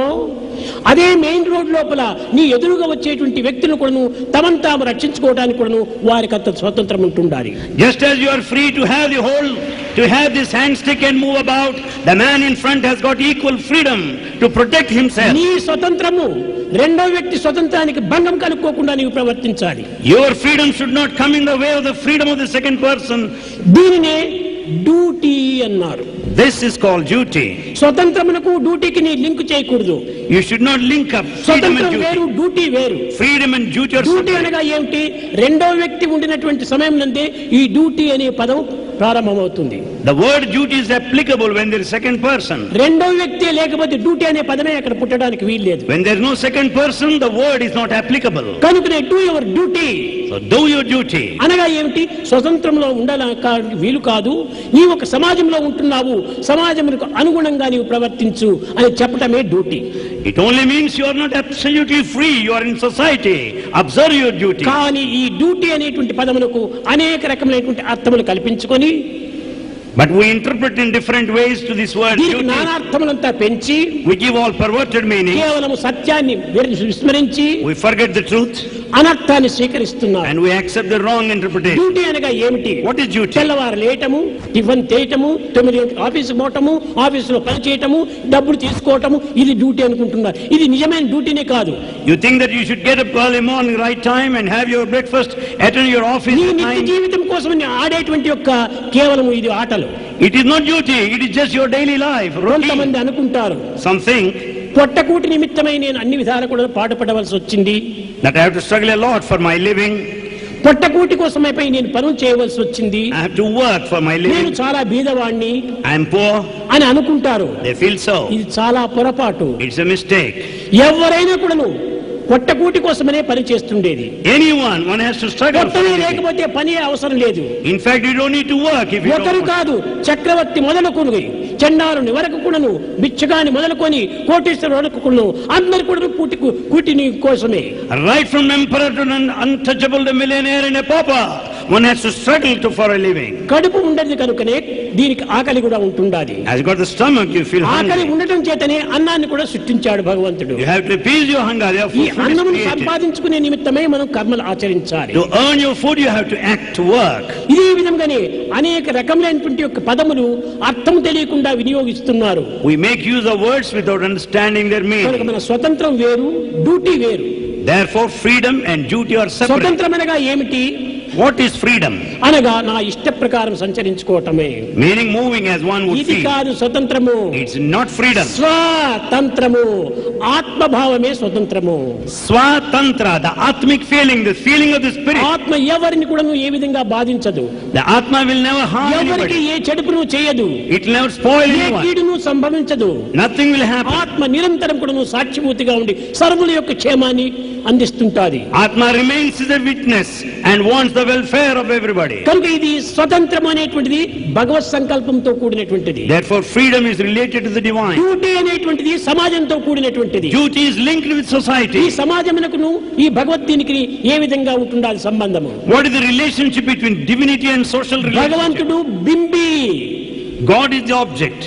అదే మెయిన్ రోడ్ లోపల నీ ఎదురుగా వచ్చేటువంటి వ్యక్తులను కూడాను తమను తాము రక్షించుకోవడానికి కూడాను వారికి అంత స్వతంత్రం ఉంటుండాలి Just as you are free to have the whole, to have this hand stick and move about, the man in front has got equal freedom to protect himself. నీ స్వతంత్రము రెండో వ్యక్తి స్వతంత్రానికి భంగం కలుక్కోకుండా నీవు ప్రవర్తించాలి Your freedom should not come in the way of the freedom of the second person. దీనినే duty అన్నారు This is called duty. స్వతంత్రమునకు డ్యూటీకి నీ లింక్ చేయకూడదు You should not link up freedom స్వతంత్రం and వేరు duty. డ్యూటీ వేరు Freedom and duty are duty separate. అనగా ఏమిటి రెండో వ్యక్తి ఉండినటువంటి సమయం నందే ఈ డ్యూటీ అనే పదం ప్రారంభమవుతుంది The word duty is applicable when there is second person. రెండో వ్యక్తి లేకపోతే డ్యూటీ అనే పదమే అక్కడ పుట్టడానికి వీల్లేదు When there is no second person, the word is not applicable. కనుకనే do your duty So do your duty. అనగా ఏమిటి స్వతంత్రంలో ఉండాలని వీలు కాదు నీ ఒక సమాజంలో ఉంటున్నావు సమాజములకు అనుగుణంగా నీవు ప్రవర్తించు అని చెప్పటమే duty It only means you are not absolutely free. You are in society. Observe your duty. కానీ ఈ డ్యూటీ అనేటువంటి పదములకు అనేక రకములైనటువంటి అర్థములు కల్పించుకొని But we interpret in different ways to this word దీనికి duty. నానార్థములంతా పెంచి We give all perverted meaning. కేవలము సత్యాన్ని విర- విస్మరించి We forget the truth అనర్థాన్ని స్వీకరిస్తున్నారు and we accept the wrong interpretation. Duty అనగా ఏమిటి What is duty? తెల్లవారు లేయటము టిఫిన్ చేయటము తొమ్మిది గంటలకు ఆఫీసు పోవటము ఆఫీసులో పని చేయటము డబ్బులు తీసుకోవటము ఇది డ్యూటీ అనుకుంటున్నారు ఇది నిజమైన డ్యూటీనే కాదు You think that you should get up early morning, right time, and have your breakfast, attend your office నీ at నిత్య time. జీవితం కోసం నీ ఆడేటువంటి యొక్క కేవలం ఇది ఆటలు It is not duty. It is just your daily life. Routine. కొంతమంది అనుకుంటారు Something పొట్టకూటి నిమిత్తమై నేను అన్ని విధాలు కూడా పాటుపడవలసి వచ్చింది that I have to struggle a lot for my living. పొట్టకూటి కోసమైపై నేను పనులు చేయవలసి వచ్చింది I have to work for my నేను living. చాలా బీదవాణ్ణి I am poor. అని అనుకుంటారు They feel so. ఇది చాలా పొరపాటు It's a mistake. ఎవరైనా కూడాను పొట్టకూటి కోసమనే పని చేస్తుండేది Anyone, one has to struggle for పొట్టనే a living. లేకపోతే పని అవసరం లేదు In fact, you don't need to work if you ఒకరు don't. want. కాదు చక్రవర్తి మొదలుకొని చండారుని వరకు కూడాను బిచ్చగాని మొదలుకొని కోటేశ్వరు వరకు కూడాను అందరు కూడా కూటి కూటిని కోసమే Right from emperor to an untouchable, the millionaire and a pauper, one has to struggle to for a living. కడుపు ఉండదు కనుకనే దీనికి ఆకలి కూడా ఉంటుండాలి Has got the stomach, you feel ఆకలి hungry. ఉండటం చేతనే అన్నాన్ని కూడా సృష్టించాడు భగవంతుడు You have to appease your hunger. ఈ Therefore, food is అన్నమును created. సంపాదించుకునే నిమిత్తమే మనం కర్మలు ఆచరించాలి To earn your food, you have to act to work. ఇదే విధంగానే అనేక రకములైనటువంటి యొక్క పదములు అర్థం తెలియకుండా వినియోగిస్తున్నారు We make use of words without understanding their కనుక meaning. మన స్వతంత్రం వేరు డ్యూటీ వేరు Therefore, freedom and duty are separate. స్వతంత్రం అనగా ఏమిటి What is freedom? అనగా నా ఇష్ట ప్రకారం సంచరించుకోవటమే Meaning moving as one would ఇది feel. కాదు స్వతంత్రము It's not freedom. స్వతంత్రము ఆత్మభావమే స్వతంత్రము Swatantra, the atmic feeling, the feeling of the spirit. ఆత్మ ఎవరిని కూడా ఏ విధంగా బాధించదు The Atma will never harm ఎవరికి anybody. ఏ చెడుపును చేయదు It will never spoil A anyone. కీడును సంభవించదు Nothing will happen. ఆత్మ నిరంతరం కూడా సాక్షిభూతిగా ఉండి సర్వుల యొక్క క్షేమాన్ని అందిస్తుంటాది Atma remains as a witness and wants the welfare of everybody. కనుక ఇది స్వతంత్రం అనేటువంటిది భగవత్ సంకల్పంతో కూడినటువంటిది Therefore, freedom is related to the divine. Duty అనేటువంటిది సమాజంతో కూడినటువంటిది Duty is linked with ఈ society. సమాజమునకును ఈ భగవద్గీనికి ఏ విధంగా ఉంటుండాలి సంబంధము What is the relationship between divinity and social relationship? భగవంతుడు బింబి God is the object.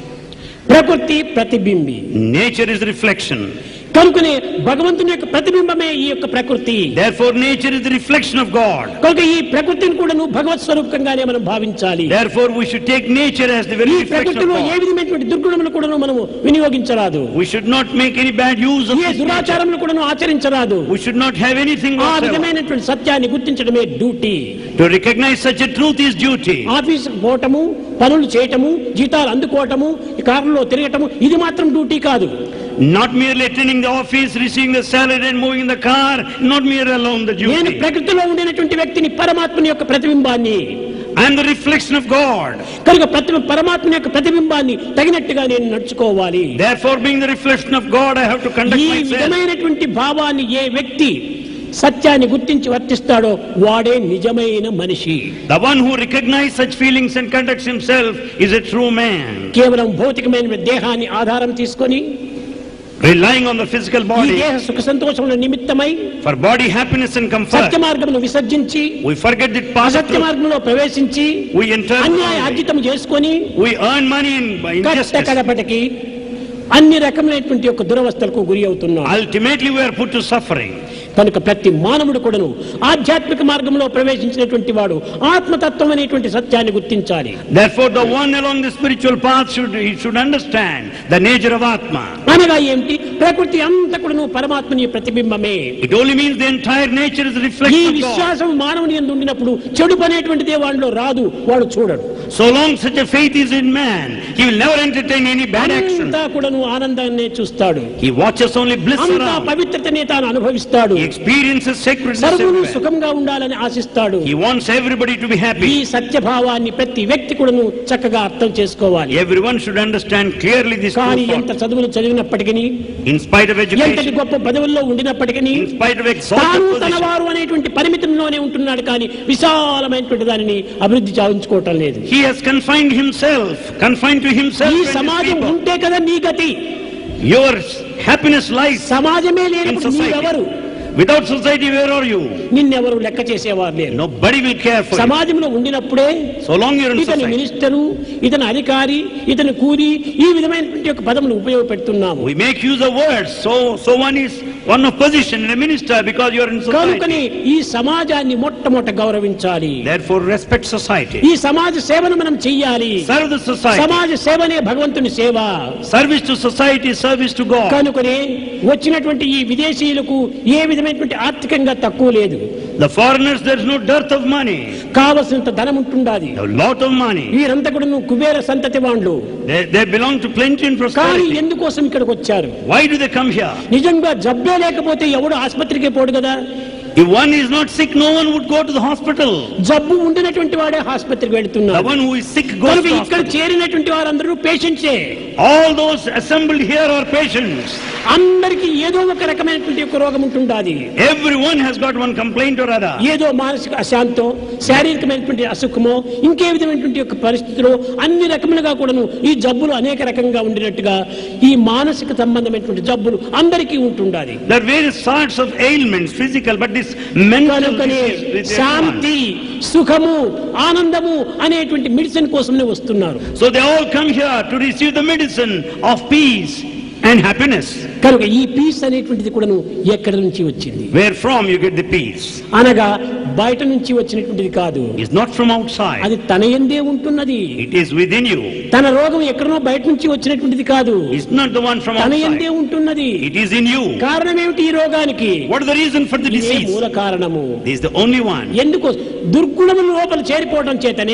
ప్రకృతి ప్రతిబింబి Nature is reflection. కనుకనే భగవంతుని యొక్క ప్రతిబింబమే ఈ యొక్క ప్రకృతి Therefore, nature is the reflection of God. కనుక ఈ ప్రకృతిని కూడా భగవత్ స్వరూపంగానే మనం భావించాలి Therefore, we should take nature as the very ఈ reflection of ప్రకృతిలో ఏ God. విధమైనటువంటి దుర్గుణములు కూడా మనము వినియోగించరాదు We should not make any bad use of A this nature. దురాచారములు కూడా ఆచరించరాదు We should not have anything ఆ whatsoever. విధమైనటువంటి సత్యాన్ని గుర్తించడమే duty To recognize such a truth is duty. ఆఫీసుకు పోవటము పనులు చేయటము జీతాలు అందుకోవటము ఈ కారులో తిరగటము ఇది మాత్రం డ్యూటీ కాదు Not merely attending the office, receiving the salary and moving in the car, not merely alone the నేను duty. ప్రకృతిలో ఉండినటువంటి వ్యక్తిని పరమాత్మని యొక్క ప్రతిబింబాన్ని I am the reflection of God. కనుక ప్రతి పరమాత్మ యొక్క ప్రతిబింబాన్ని తగినట్టుగా నేను నడుచుకోవాలి Therefore, being the reflection of God, I have to conduct ఈ myself. విధమైనటువంటి భావాన్ని ఏ వ్యక్తి సత్యాన్ని గుర్తించి వర్తిస్తాడో వాడే నిజమైన మనిషి The one who recognizes such feelings and conducts himself is a true man. కేవలం భౌతికమైన దేహాన్ని ఆధారం తీసుకొని Relying on the physical ఈ body దేహ సుఖ సంతోషముల నిమిత్తమై for body happiness and comfort. సత్య మార్గమును విసర్జించి We forget the path of అసత్య truth. మార్గంలో ప్రవేశించి We enter. అన్యాయ అర్జితం చేసుకొని We earn money in by కట్ట injustice. కడపటికి అన్ని రకములైనటువంటి యొక్క దురవస్థలకు గురి అవుతున్నాం Ultimately, we are put to suffering. కనుక ప్రతి మానవుడు కూడాను ఆధ్యాత్మిక మార్గంలో ప్రవేశించినటువంటి వాడు ఆత్మతత్వం అనేటువంటి సత్యాన్ని గుర్తించాలి Therefore, the one along the spiritual path should he should understand the nature of Atma. అనగా ఏమిటి ప్రకృతి అంతా కూడాను పరమాత్మని ప్రతిబింబమే It only means the entire nature is a ఈ reflection of God. విశ్వాసం మానవుని ఎందు ఉండినప్పుడు చెడు పనేటువంటిదే వాడిలో రాదు వాడు చూడడు So long such a faith is in man, he will never entertain any bad action. అంతా కూడాను ఆనందాన్నే చూస్తాడు He watches only bliss అంతా around. పవిత్రతనే తాను అనుభవిస్తాడు He experiences sacredness సర్వులు everywhere. సుఖంగా ఉండాలని ఆశిస్తాడు He wants everybody to be ఈ happy. సత్యభావాన్ని ప్రతి వ్యక్తి కూడాను చక్కగా అర్థం చేసుకోవాలి Everyone should understand clearly this కానీ true ఎంత thought. చదువులు చదివినప్పటికీ In spite of ఎంతటి education, గొప్ప పదవుల్లో ఉండినప్పటికీ in spite of తాను exalted తన position, వారు అనేటువంటి పరిమితంలోనే ఉంటున్నాడు కానీ విశాలమైనటువంటి దానిని అభివృద్ధి చావించుకోవటం లేదు he has confined himself, confined to himself ఈ and his సమాజం people. ఉంటే కదా నీ గతి Your happiness lies సమాజమే in లేనప్పుడు నీవెవరు society. Without society, where are you? నిన్నెవరు లెక్క చేసేవారు లేరు Nobody will care for you. సమాజంలో ఉండినప్పుడే So long you're in ఇతని society. మినిస్టరు ఇతని అధికారి ఇతని కూలి ఈ విధమైనటువంటి ఒక పదములు ఉపయోగపెడుతున్నాము We make use of words. So, so one is one of position in a minister because you're in కనుకని society. ఈ సమాజాన్ని మొట్టమొదట గౌరవించాలి Therefore, respect society. ఈ సమాజ సేవను మనం చెయ్యాలి Serve the society. సమాజ సేవనే భగవంతుని సేవ Service to society, service to God. కనుకనే వచ్చినటువంటి ఈ విదేశీయులకు ఏ విధమైనటువంటి ఆర్థికంగా తక్కువ లేదు The foreigners, there's no dearth of money. కావలసినంత ధనం ఉంటుండాది A lot of money. వీరంతా కూడా కుబేర సంతతి వాళ్ళు They, they belong to plenty and కానీ prosperity. ఎందుకోసం ఇక్కడికి వచ్చారు Why do they come here? నిజంగా జబ్బే లేకపోతే ఎవడు ఆసుపత్రికి పోడు కదా If one is not sick, no one would go to the hospital. జబ్బు ఉండినటువంటి వాడే ఆసుపత్రికి The వెళుతున్నాడు one who is sick goes కనుక to ఇక్కడ hospital. చేరినటువంటి వారందరూ పేషెంట్సే All those assembled here are patients. అందరికీ ఏదో ఒక రకమైనటువంటి ఒక రోగం ఉంటుండాది Everyone has got one complaint or other. ఏదో మానసిక అశాంతో శారీరకమైనటువంటి అసుఖమో ఇంకే విధమైనటువంటి ఒక పరిస్థితిలో అన్ని రకములుగా కూడాను ఈ జబ్బులు అనేక రకంగా ఉండినట్టుగా ఈ మానసిక సంబంధమైనటువంటి జబ్బులు అందరికీ ఉంటుండాలి There are various sorts of ailments, physical, but this mental కనుకనే disease with everyone. శాంతి సుఖము ఆనందము అనేటువంటి మెడిసిన్ కోసమే వస్తున్నారు So they all come here to receive the medicine of peace and happiness. కనుక ఈ పీస్ అనేటువంటిది కూడాను ఎక్కడి నుంచి వచ్చింది Where from you get the peace? అనగా బయట నుంచి వచ్చినటువంటిది కాదు It's not from outside. అది తన ఎందే ఉంటున్నది It is within you. తన రోగం ఎక్కడనో బయట నుంచి వచ్చినటువంటిది కాదు It's not the one from తన ఎందే outside. ఉంటున్నది It is in you. కారణం ఏమిటి ఈ రోగానికి What is the reason for the ఇదే disease? మూల కారణము This is the only one. ఎందుకు దుర్గుణముల లోపల చేరిపోవడం చేతనే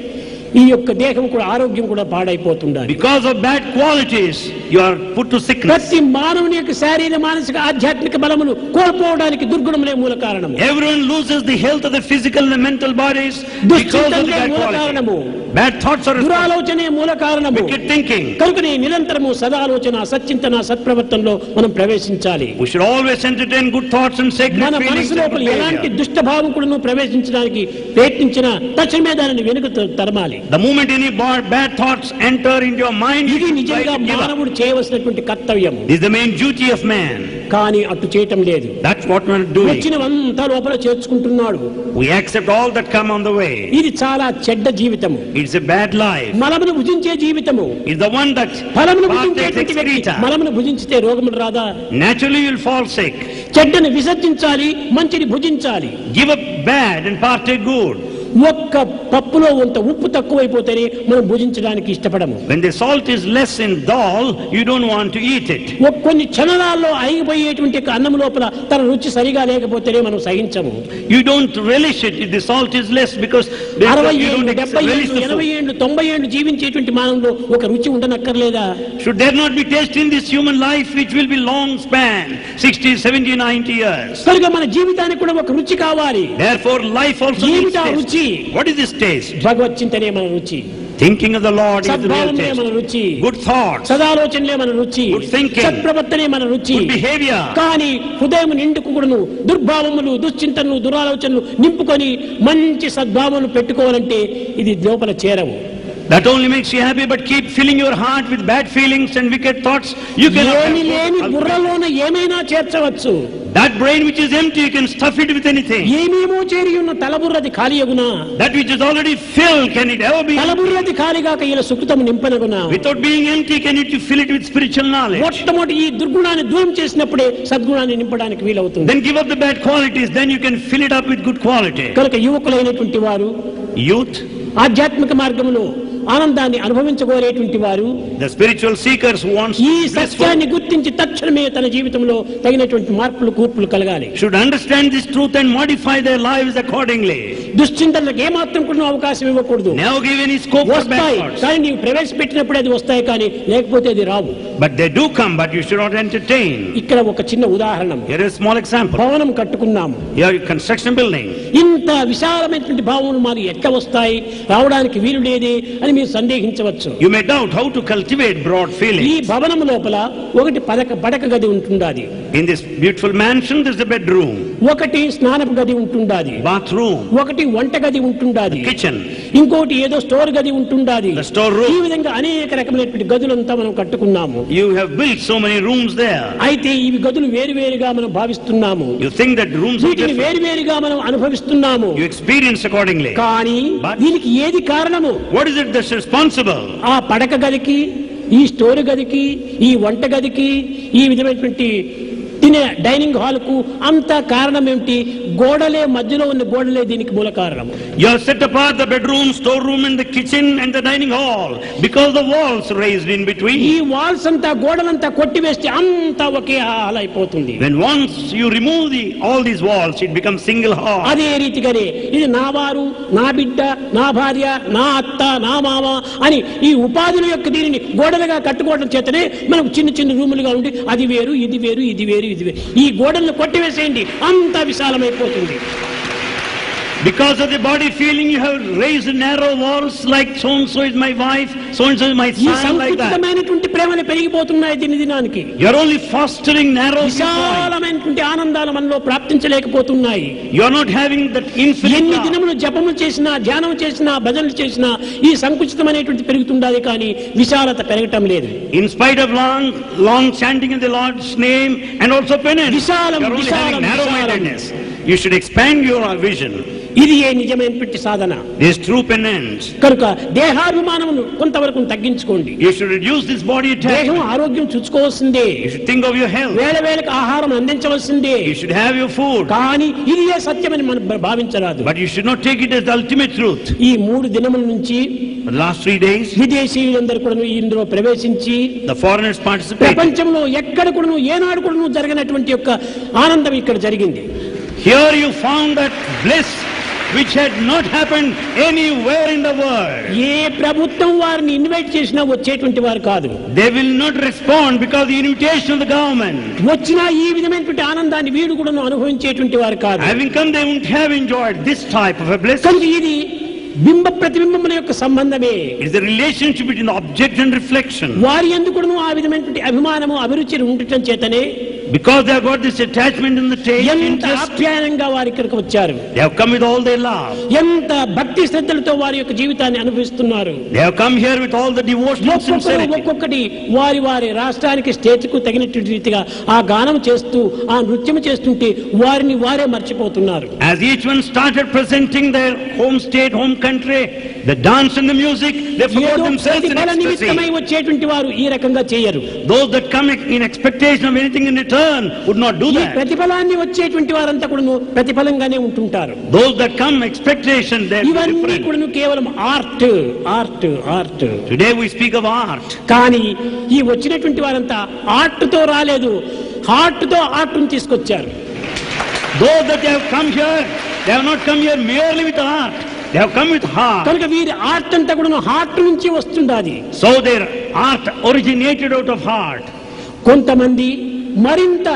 ఈ యొక్క దేహం కూడా ఆరోగ్యం కూడా పాడైపోతుండాలి Because of bad qualities, you are put to sickness. ప్రతి మానవుని యొక్క శారీర మానసిక ఆధ్యాత్మిక బలమును కోల్పోవడానికి దుర్గుణములే మూల కారణము Everyone loses the health of the physical and the mental bodies because of the దుశ్చింతనలే bad మూల quality. కారణము Bad thoughts are responsible. దురాలోచనే మూల కారణము Wicked thinking. కనుకనే నిరంతరము సదాలోచన సచ్చింతన సత్ప్రవర్తనలో మనం ప్రవేశించాలి We should always entertain good thoughts and sacred మన feelings. మనసు and లోపల good ఎలాంటి behavior. దుష్ట భావకుడును ప్రవేశించడానికి ప్రయత్నించిన తక్షణమే దానిని వెనుక త- తరమాలి The moment any bad, bad thoughts enter into your mind, you ఇది should try నిజంగా to give up. మానవుడు చేయవలసినటువంటి కర్తవ్యం This is the main duty of man. కానీ అటు చేయటం లేదు That's what we're doing. వచ్చినవంతా లోపల చేర్చుకుంటున్నాడు We accept all that come on the way. ఇది చాలా చెడ్డ జీవితము It's a bad life. మలమును భుజించే జీవితము It's the one that ఫలమును partakes భుజించేటువంటి వ్యక్తి excreta. మలమును భుజించితే రోగములు రాదా Naturally, you'll fall sick. చెడ్డని విసర్జించాలి మంచిని భుజించాలి Give up bad and partake good. ఒక్క పప్పులో కొంత ఉప్పు తక్కువైపోతేనే మనం భుజించడానికి ఇష్టపడము When the salt is less in dal, you don't want to eat it. ఒక్ కొన్ని క్షణాల్లో అయిపోయేటువంటి యొక్క అన్నం లోపల తన రుచి సరిగా లేకపోతేనే మనం సహించము You don't relish it if the salt is less because because అరవై you ఏళ్ళు don't ex- డెబ్బై relish ఏళ్ళు the ఎనభై food. ఏళ్ళు తొంభై ఏళ్ళు జీవించేటువంటి మానవులో ఒక రుచి ఉండనక్కర్లేదా Should there not be taste in this human life which will be long span, 60, 70, 90 years? కనుక మన జీవితానికి కూడా ఒక రుచి కావాలి Therefore, life also needs ఏమిటా taste. రుచి What is this taste? భగవత్ చింతనే మన రుచి Thinking of the Lord is the real సద్భావనే మన taste. రుచి Good thoughts, సదాలోచనలే మన రుచి Good thinking. సత్ప్రవర్తనే మన రుచి good behavior. కానీ హృదయం నిండుకు కూడాను దుర్భావములు దుశ్చింతనలు దురాలోచనలు నింపుకొని మంచి సద్భావములు పెట్టుకోవాలంటే ఇది లోపల చేరవు That only makes you happy, but keep filling your heart with bad feelings and wicked thoughts. You cannot. ఏమి లేని have- బుర్రలోన ఏమైనా చేర్చవచ్చు That brain which is empty, you can stuff it with anything. ఏమేమో చేరి ఉన్న తలబుర్రది ఖాళీయగునా That which is already filled, can it ever be? తలబుర్రది ఖాళీగాక ఇలా సుకృతము నింపనగునా Without being empty, can it you fill it with spiritual knowledge? మొట్టమొదటి ఈ దుర్గుణాన్ని దూరం చేసినప్పుడే సద్గుణాన్ని నింపడానికి వీలవుతుంది Then give up the bad qualities, then you can fill it up with good quality. కనుక యువకులైనటువంటి వారు Youth, ఆధ్యాత్మిక మార్గంలో ఆనందాన్ని అనుభవించగోరేటువంటి వారు The spiritual seekers who wants ఈ blissful సత్యాన్ని గుర్తించి తక్షణమే తన జీవితంలో తగినటువంటి మార్పులు కూర్పులు కలగాలి should understand this truth and modify their lives accordingly. దుశ్చింతనలకు ఏమాత్రం కూడా అవకాశం ఇవ్వకూడదు Never give any scope for వస్తాయి bad thoughts. కానీ నీవు ప్రవేశపెట్టినప్పుడు అది వస్తాయి కానీ లేకపోతే అది రావు But they do come, but you should not entertain. ఇక్కడ ఒక చిన్న ఉదాహరణ Here is a small example. భవనం కట్టుకున్నాము Here, construction building. ఇంత విశాలమైనటువంటి భావములు మాకు ఎట్లా వస్తాయి రావడానికి వీలు లేదే అని మీరు సందేహించవచ్చు You may doubt how to cultivate broad ఈ feelings. భవనం లోపల ఒకటి పడక పడక గది ఉంటుండాది In this beautiful mansion, there's a bedroom, ఒకటి స్నానపు గది ఉంటుండాది bathroom, ఒకటి వంట గది ఉంటుండాది kitchen, ఇంకోటి ఏదో స్టోర్ గది ఉంటుండాది the storeroom. ఈ విధంగా అనేక రకమైనటువంటి గదులంతా మనం కట్టుకున్నాము You have built so many rooms there. అయితే ఇవి గదులు వేరువేరుగా మనం భావిస్తున్నాము You think that rooms are వీటిని different. వేరువేరుగా మనం అనుభవిస్తున్నాము You experience accordingly. కానీ But- దీనికి ఏది కారణము What is it that's responsible? ఆ పడక గదికి ఈ స్టోర్ గదికి ఈ వంట గదికి ఈ విధమైనటువంటి తినే డైనింగ్ హాల్ కు అంతా కారణం ఏమిటి గోడలే మధ్యలో ఉన్న గోడలే దీనికి మూల కారణం You have set apart the bedroom, storeroom, and the kitchen and the dining hall because the walls raised in ఈ between. వాల్స్ అంతా గోడలంతా కొట్టివేస్తే అంతా ఒకే హాల్ అయిపోతుంది When once you remove the, all these walls, it becomes single hall. అదే రీతిగానే ఇది నా వారు నా బిడ్డ నా భార్య నా అత్త నా మామ అని ఈ ఉపాధుల యొక్క దీనిని గోడలుగా కట్టుకోవడం చేతనే మనకు చిన్న చిన్న రూములుగా ఉండి అది వేరు ఇది వేరు ఇది వేరు ఇది వేరు ఈ గోడలను కొట్టివేసేయండి అంతా విశాలమైపోతుంది Because of the body feeling, you have raised narrow walls like so and so is my wife, so and so is my ఈ son, like that. సంకుచితమైనటువంటి ప్రేమలు పెరిగిపోతున్నాయి దీని దినానికి You are only fostering narrow viewpoint. విశాలమైనటువంటి ఆనందాలు మనలో ప్రాప్తించలేకపోతున్నాయి You are not having that infinite ఎన్ని love. దినములు జపములు చేసినా ధ్యానం చేసినా భజనలు చేసినా ఈ సంకుచితమైనటువంటి పెరుగుతుండాలి కానీ విశాలత పెరగటం లేదు In spite of long, long chanting in the Lord's name and also penance, Visalam, you are only visalam, having narrow-mindedness. You should expand your vision. ఇది ఏ నిజమైనటువంటి సాధన This is true penance. కనుక దేహాభిమానమును కొంతవరకు తగ్గించుకోండి You should reduce this body దేహం attachment. ఆరోగ్యం చూసుకోవాల్సిందే You should think of your health. వేళ వేళకు ఆహారం అందించవలసిందే You should have your food. కానీ ఇది ఏ సత్యమని మనం భ- భావించరాదు But you should not take it as the ultimate truth. ఈ మూడు దినముల నుంచి For the last three days, విదేశీయులందరూ కూడా ఇందులో ప్రవేశించి the foreigners participated. ప్రపంచంలో ఎక్కడ కూడాను ఏనాడు కూడాను జరగనటువంటి యొక్క ఆనందం ఇక్కడ జరిగింది Here you found that bliss which had not happened anywhere in the world. ఏ ప్రభుత్వం వారిని ఇన్వైట్ చేసినా వచ్చేటువంటి వారు కాదు They will not respond because the invitation of the government. వచ్చినా ఈ విధమైనటువంటి ఆనందాన్ని వీడు కూడా అనుభవించేటువంటి వారు కాదు Having come, they wouldn't have enjoyed this type of a bliss. కనుక ఇది బింబ ప్రతిబింబముల యొక్క సంబంధమే It's the relationship between the object and reflection. వారి ఎందుకును ఆ విధమైనటువంటి అభిమానము అభిరుచి ఉండటం చేతనే Because they have got this attachment in the taste, ఎంత interest, ఆప్యాయంగా వారి ఇక్కడికి వచ్చారు they have come with all their love. ఎంత భక్తి శ్రద్ధలతో వారి యొక్క జీవితాన్ని అనుభవిస్తున్నారు They have come here with all the devotion and ఒక్కొక్కరు sincerity. ఒక్కొక్కటి వారి వారి రాష్ట్రానికి స్టేట్ కు తగినటువంటి రీతిగా ఆ గానం చేస్తూ ఆ నృత్యం చేస్తుంటే వారిని వారే మర్చిపోతున్నారు As each one started presenting their home state, home country, the dance and the music, they forgot ఏదో themselves in ప్రతిఫల నిమిత్తమై ecstasy. వచ్చేటువంటి వారు ఈ రకంగా చేయరు Those that come in expectation of anything in return would not do ఈ that. ప్రతిఫలాన్ని వచ్చేటువంటి వారంతా కూడా ప్రతిఫలంగానే ఉంటుంటారు Those that come expectation, they are ఇవన్నీ different. కూడా కేవలం art art art Today we speak of art. కానీ ఈ వచ్చినటువంటి వారంతా ఆర్ట్ తో రాలేదు హార్ట్ తో ఆర్ట్ తీసుకొచ్చారు Those that have come here, they have not come here merely with art. They have come with heart. కనుక వీరి ఆర్ట్ అంతా కూడా హార్ట్ నుంచి వస్తుండాది So their art originated out of heart. కొంతమంది మరింత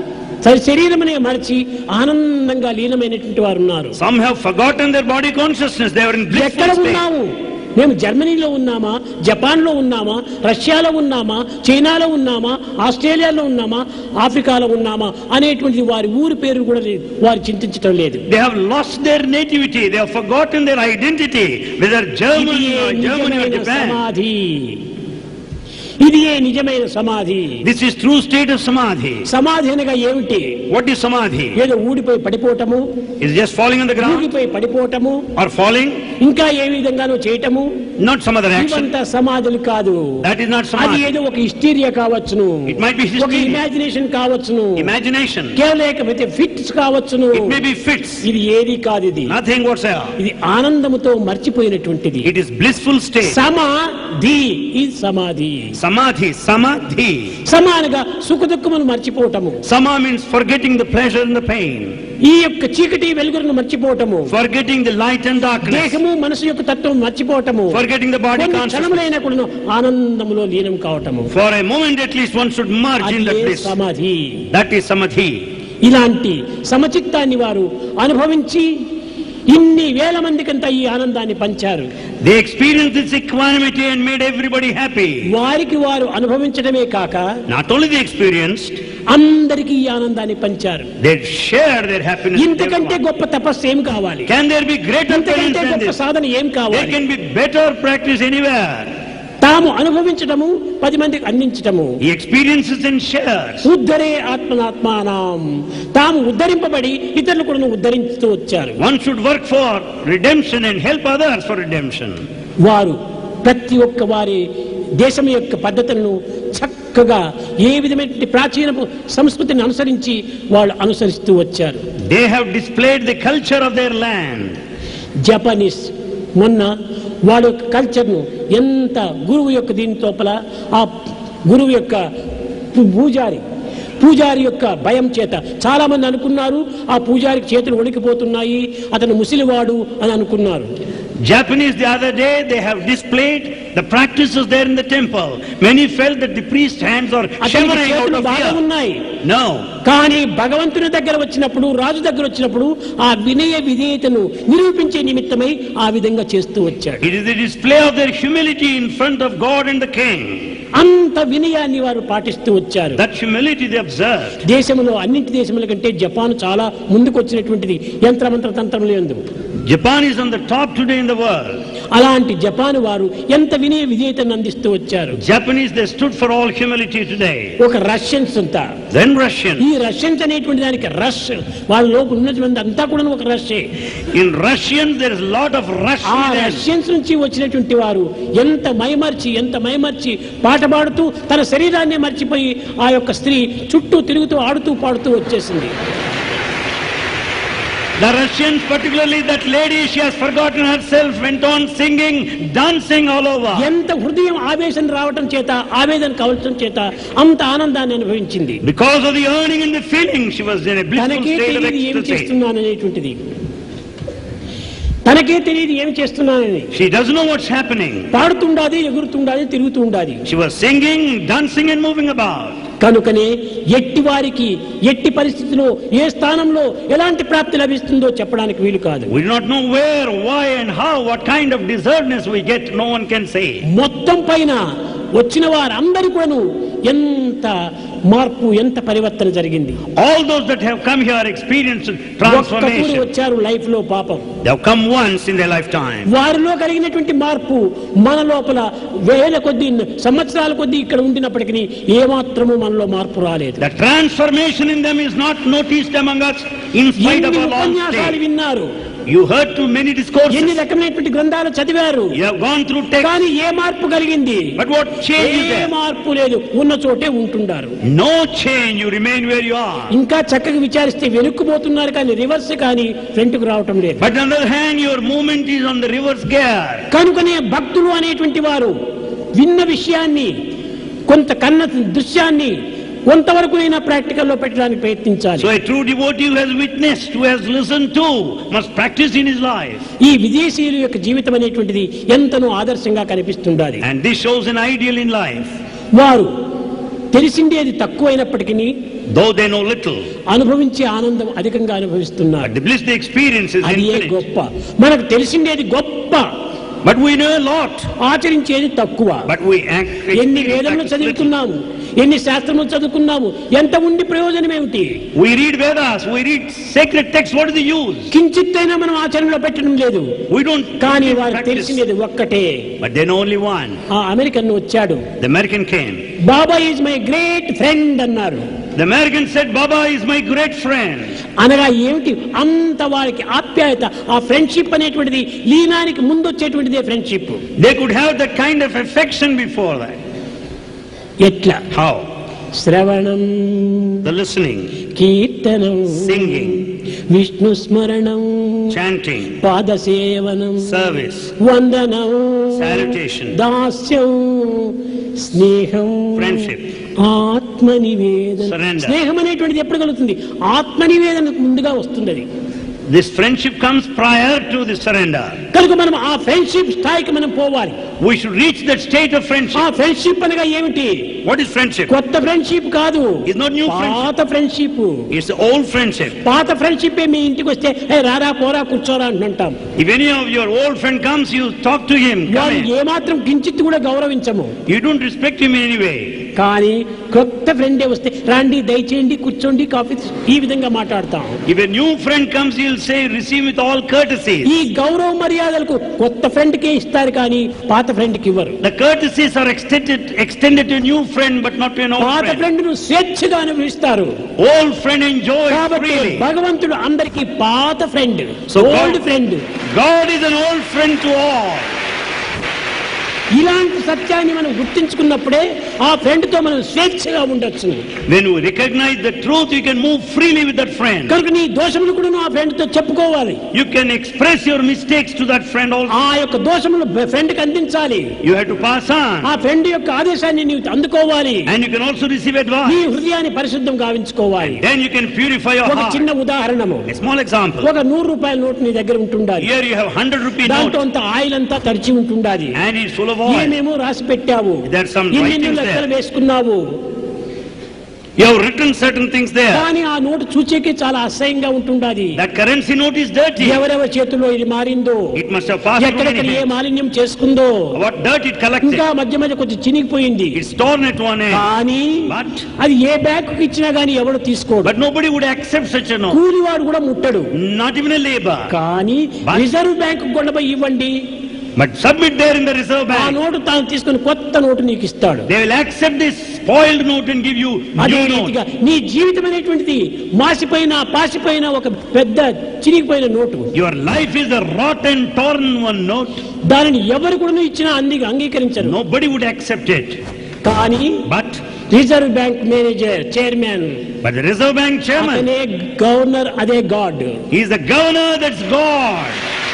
తన శరీరమనే మరచి ఆనందంగా లీనమైనటువంటి వారు ఉన్నారు Some have forgotten their body consciousness. They are in ఎక్కడ blissful state. ఉన్నాము మేము జర్మనీలో ఉన్నామా జపాన్లో ఉన్నామా రష్యాలో ఉన్నామా చైనాలో ఉన్నామా ఆస్ట్రేలియాలో ఉన్నామా ఆఫ్రికాలో ఉన్నామా అనేటువంటి వారి ఊరి పేరు కూడా లేదు వారు చింతించడం లేదు They have lost their nativity. They have forgotten their identity. Whether ఇది Germany A or Germany or నిజమైన Japan. సమాధి ఇది ఏ నిజమైన సమాధి This is true state of samadhi. సమాధి అనగా ఏమిటి What is samadhi? ఏదో ఊడిపోయి పడిపోవటము Is it just falling on the ground ఊగిపోయి పడిపోవటము or falling? ఇంకా ఏ విధంగానో చేయటము not some other action. ఇవంతా సమాధులు కాదు That is not అది samadhi. ఏదో ఒక హిస్టీరియా కావచ్చును It might be ఒక hysteria. ఇమాజినేషన్ కావచ్చును Imagination. కేవలం ఫిట్స్ కావచ్చును It may be fits. ఇది ఏది కాదు ఇది Nothing whatsoever. ఇది ఆనందముతో మర్చిపోయినటువంటిది It is blissful state. సమాధి ఇది సమాధి Samadhi. Samadhi. సమానగా సుఖ దుఃఖమును మర్చిపోవటము Sama means forgetting the pleasure and the pain. ఈ యొక్క చీకటి వెలుగులను మర్చిపోవటము Forgetting the light and darkness. దేహము మనసు యొక్క తత్వం మర్చిపోవటము Forgetting the body కొన్ని consciousness. క్షణములైన కూడా ఆనందములో లీనం కావటము For a moment at least one should merge in that అది bliss. సమాధి That is Samadhi. ఇలాంటి సమచిత్తాన్ని వారు అనుభవించి ఇన్ని వేల మందికంతా ఈ ఆనందాన్ని పంచారు They experienced this equanimity and made everybody happy. వారికి వారు అనుభవించడమే కాక Not only they experienced, అందరికీ ఈ ఆనందాన్ని పంచారు they shared their happiness. with ఇంతకంటే everyone. గొప్ప తపస్సు ఏం కావాలి Can there be greater penance ఇంతకంటే than గొప్ప this? సాధన ఏం There కావాలి can be better practice anywhere. తాము అనుభవించటము పది మందికి అందించటము He experiences and shares. ఉద్ధరే ఆత్మనాత్మానం తాము ఉద్ధరింపబడి ఇతరులు కూడా ఉద్ధరిస్తూ వచ్చారు One should work for redemption and help others for redemption. వారు ప్రతి ఒక్క వారి దేశం యొక్క పద్ధతులను చక్కగా ఏ విధమైన ప్రాచీన సంస్కృతిని అనుసరించి వాళ్ళు అనుసరిస్తూ వచ్చారు They have displayed the culture of their land. Japanese మొన్న వాళ్ళ యొక్క కల్చర్ను ఎంత గురువు యొక్క దీని లోపల ఆ గురువు యొక్క పూ- పూజారి పూజారి యొక్క భయం చేత చాలా మంది అనుకున్నారు ఆ పూజారికి చేతులు వణికిపోతున్నాయి అతను ముసిలివాడు అని అనుకున్నారు Japanese the other day, they have displayed the practices there in the temple. Many felt that the priest's hands are అతనికి shivering out చేతులు of బాగా fear. ఉన్నాయి No. కానీ భగవంతుని దగ్గర వచ్చినప్పుడు రాజు దగ్గర వచ్చినప్పుడు ఆ వినయ విధేయతను నిరూపించే నిమిత్తమై ఆ విధంగా చేస్తూ వచ్చాడు It is the display of their humility in front of God and the king. అంత వినయాన్ని వారు పాటిస్తూ వచ్చారు That humility they observed. దేశంలో అన్నింటి దేశముల కంటే జపాన్ చాలా ముందుకు వచ్చినటువంటిది యంత్రమంత్ర తంత్రములు ఎందు Japan is on the top today in the world. అలాంటి జపాన్ వారు ఎంత వినయ విధేయతను అందిస్తూ వచ్చారు Japanese, they stood for all humility today. ఒక రష్యన్స్ అంతా Then Russian. ఈ రష్యన్స్ అనేటువంటి దానికి రష్ వాళ్ళ లోపల ఉన్నటువంటి అంతా కూడా ఒక రష్యే In Russian, there is a lot of rush. ఆ in them. రష్యన్స్ నుంచి వచ్చినటువంటి వారు ఎంత మైమర్చి ఎంత మైమర్చి పాట పాడుతూ తన శరీరాన్ని మర్చిపోయి ఆ యొక్క స్త్రీ చుట్టూ తిరుగుతూ ఆడుతూ పాడుతూ వచ్చేసింది The Russians, particularly that lady, she has forgotten herself, went on singing, dancing all over. ఎంత హృదయం ఆవేశం రావటం చేత ఆవేదన కవచం చేత అంత ఆనందాన్ని అనుభవించింది Because of the yearning and the feeling, she was in a blissful తనకే state of తెలియదు ఏమి ecstasy. చేస్తున్నాను అనేటువంటిది తనకే తెలియదు ఏమి చేస్తున్నానని She doesn't know what's happening. పాడుతుండాది ఎగురుతుండాది తిరుగుతూ ఉండాలి She was singing, dancing, and moving about. కనుకనే ఎట్టి వారికి ఎట్టి పరిస్థితిలో ఏ స్థానంలో ఎలాంటి ప్రాప్తి లభిస్తుందో చెప్పడానికి వీలు కాదు We do not know where, why, and how, what kind of deservedness we get, no one can say. మొత్తం పైన వచ్చిన వారందరి కూడాను ఎంత మార్పు ఎంత పరివర్తన జరిగింది All those that have come here experienced ఒక్కప్పుడు transformation. వచ్చారు లైఫ్ లో పాపం They have come once in their lifetime. వారిలో కలిగినటువంటి మార్పు మన లోపల వేల కొద్ది సంవత్సరాల కొద్ది ఇక్కడ ఉండినప్పటికీ ఏమాత్రము మనలో మార్పు రాలేదు The transformation in them is not noticed among us in spite of ఎన్ని our long ఉపన్యాసాలు stay. విన్నారు You heard too many ఎన్ని discourses. రకమైనటువంటి గ్రంథాలు చదివారు You have gone through text. కానీ ఏ మార్పు కలిగింది But what change is A there? మార్పు లేదు ఉన్న చోటే ఉంటుండారు No change. You remain where you are. ఇంకా చక్కగా విచారిస్తే వెనుక్కుపోతున్నారు కానీ రివర్స్ కానీ ఫ్రంట్కు రావటం లేదు But on the other hand, your movement is on the reverse gear. కనుకనే భక్తులు అనేటువంటి వారు విన్న విషయాన్ని కొంత కన్న దృశ్యాన్ని కొంతవరకు అయినా ప్రాక్టికల్లో పెట్టడానికి ప్రయత్నించాలి So a true devotee who has witnessed, who has listened to, must practice in his life. ఈ విదేశీయుల యొక్క జీవితం అనేటువంటిది ఎంతనో ఆదర్శంగా కనిపిస్తుండాలి And this shows an ideal in life. వారు తెలిసిండేది తక్కువైనప్పటికీ Though they know little, అనుభవించే ఆనందం అధికంగా అనుభవిస్తున్నారు but the bliss they experience is అది ఏ infinite. గొప్ప మనకు తెలిసిండేది గొప్ప But we know a lot. ఆచరించేది తక్కువ But we act. ఎన్ని experience వేదములు practice little. చదువుకున్నాము ఎన్ని శాస్త్రములు చదువుకున్నాము ఎంత ఉండి ప్రయోజనం ఏమిటి We read Vedas, we read sacred texts. What is the use? కించిత్తైనా మనం ఆచరణలో పెట్టడం లేదు We don't కానీ practice. వారికి తెలిసినది ఒక్కటే But then only one. ఆ అమెరికన్ వచ్చాడు The American came. Baba is my great friend అన్నారు The American said, Baba is my great friend. అనగా ఏమిటి అంత వారికి ఆప్యాయత ఆ ఫ్రెండ్షిప్ అనేటువంటిది లీనానికి ముందు వచ్చేటువంటిదే friendship They could have that kind of affection before that. ఎట్లా How? శ్రవణం The listening, కీర్తనం Singing. విష్ణు స్మరణం chanting, పాదసేవనం service, వందనం Salutation. దాస్యం స్నేహం Friendship. ఆత్మ నివేదన Surrender. స్నేహం అనేటువంటిది ఎప్పుడు కలుగుతుంది ఆత్మ నివేదనకు ముందుగా వస్తుంది అది This friendship comes prior to the surrender. కనుక మనం ఆ ఫ్రెండ్షిప్ స్థాయికి మనం పోవాలి We should reach that state of ఆ friendship. ఫ్రెండ్షిప్ అనగా ఏమిటి What is friendship? కొత్త ఫ్రెండ్షిప్ కాదు It's not new friendship. పాత friendship It's the old friendship. పాత ఫ్రెండ్షిప్ మీ ఇంటికి వస్తే "ఏ, రారా పోరా కూర్చోరా అంటుంటాం If any of your old friend comes, you talk to him. Come వాళ్ళు in. ఏమాత్రం కించిత్ కూడా గౌరవించము You don't respect him in any way. కానీ కొత్త ఫ్రెండే వస్తే రాండి దయచేయండి కూర్చోండి కాఫీ తీ-" ఈ విధంగా మాట్లాడతాం If a new friend comes, he'll say, receive with all courtesy. ఈ గౌరవ మర్యాదలకు కొత్త ఫ్రెండ్ కే ఇస్తారు కానీ పాత ఫ్రెండ్ కి ఇవ్వరు The courtesies are extended, extended to a new friend, but not to an old పాత friend. ఫ్రెండ్ ను స్వేచ్ఛగా అనుభవిస్తారు Old friend enjoys కాబట్టి freely. భగవంతుడు అందరికి పాత friend So old God- friend God is an old friend to all. ఇలాంటి సత్యాన్ని మనం గుర్తించుకున్నప్పుడే ఆ ఫ్రెండ్ తో మనం స్వేచ్ఛగా ఉండొచ్చు When you recognize the truth, you can move freely with that friend. కనుక నీ దోషములు కూడా నువ్వు ఆ ఫ్రెండ్ తో చెప్పుకోవాలి You can express your mistakes to that friend also. ఆ యొక్క దోషములు ఫ్రెండ్ కి అందించాలి You have to pass ఆ on. ఫ్రెండ్ యొక్క ఆదేశాన్ని నీవు అందుకోవాలి And you can also receive నీ advice. హృదయాన్ని పరిశుద్ధం గావించుకోవాలి Then you can purify your ఒక heart. చిన్న ఉదాహరణము A small example. ఒక నూరు రూపాయల నోటు నీ దగ్గర ఉంటుండాలి Here you have 100 rupee దాంట్లో note అంత ఆయిల్ అంతా తడిచి ఉంటుండాలి and it's full of oil. ఏమేమో రాసి పెట్టావు There's some ఇన్ని writings లెక్కలు there. వేసుకున్నావు You have written certain things there. కానీ ఆ నోటు చూచేకి చాలా అసహ్యంగా ఉంటుండాది That currency note is dirty. ఎవరెవరి చేతుల్లో ఇది మారిందో It must have passed through ఎక్కడెక్కడ many ఏ hands. మాలిన్యం చేసుకుందో What dirt it collected. ఇంకా మధ్య మధ్య కొంచెం చినిగిపోయింది It's torn at one end. కానీ But, అది ఏ బ్యాంకు ఇచ్చినా గానీ ఎవడు తీసుకోడు but nobody would accept such a note. కూలివాడు కూడా ముట్టడు Not even a labor. కానీ But- రిజర్వ్ బ్యాంకు కొండపై ఇవ్వండి But submit there in the reserve ఆ bank. నోటు తాను తీసుకుని కొత్త నోటు నీకు ఇస్తాడు They will accept this spoiled note and give you అదే new రీతిగా note. నీ జీవితం అనేటువంటిది మాసిపోయిన పాసిపోయిన ఒక పెద్ద చిరిగిపోయిన note Your life is a rotten, torn one note. దానిని ఎవరు కూడా ఇచ్చినా అంది అంగీకరించరు Nobody would accept it. కానీ But, reserve bank manager chairman but the reserve bank chairman, అతనే గవర్నర్ అదే God he is the governor, that's God.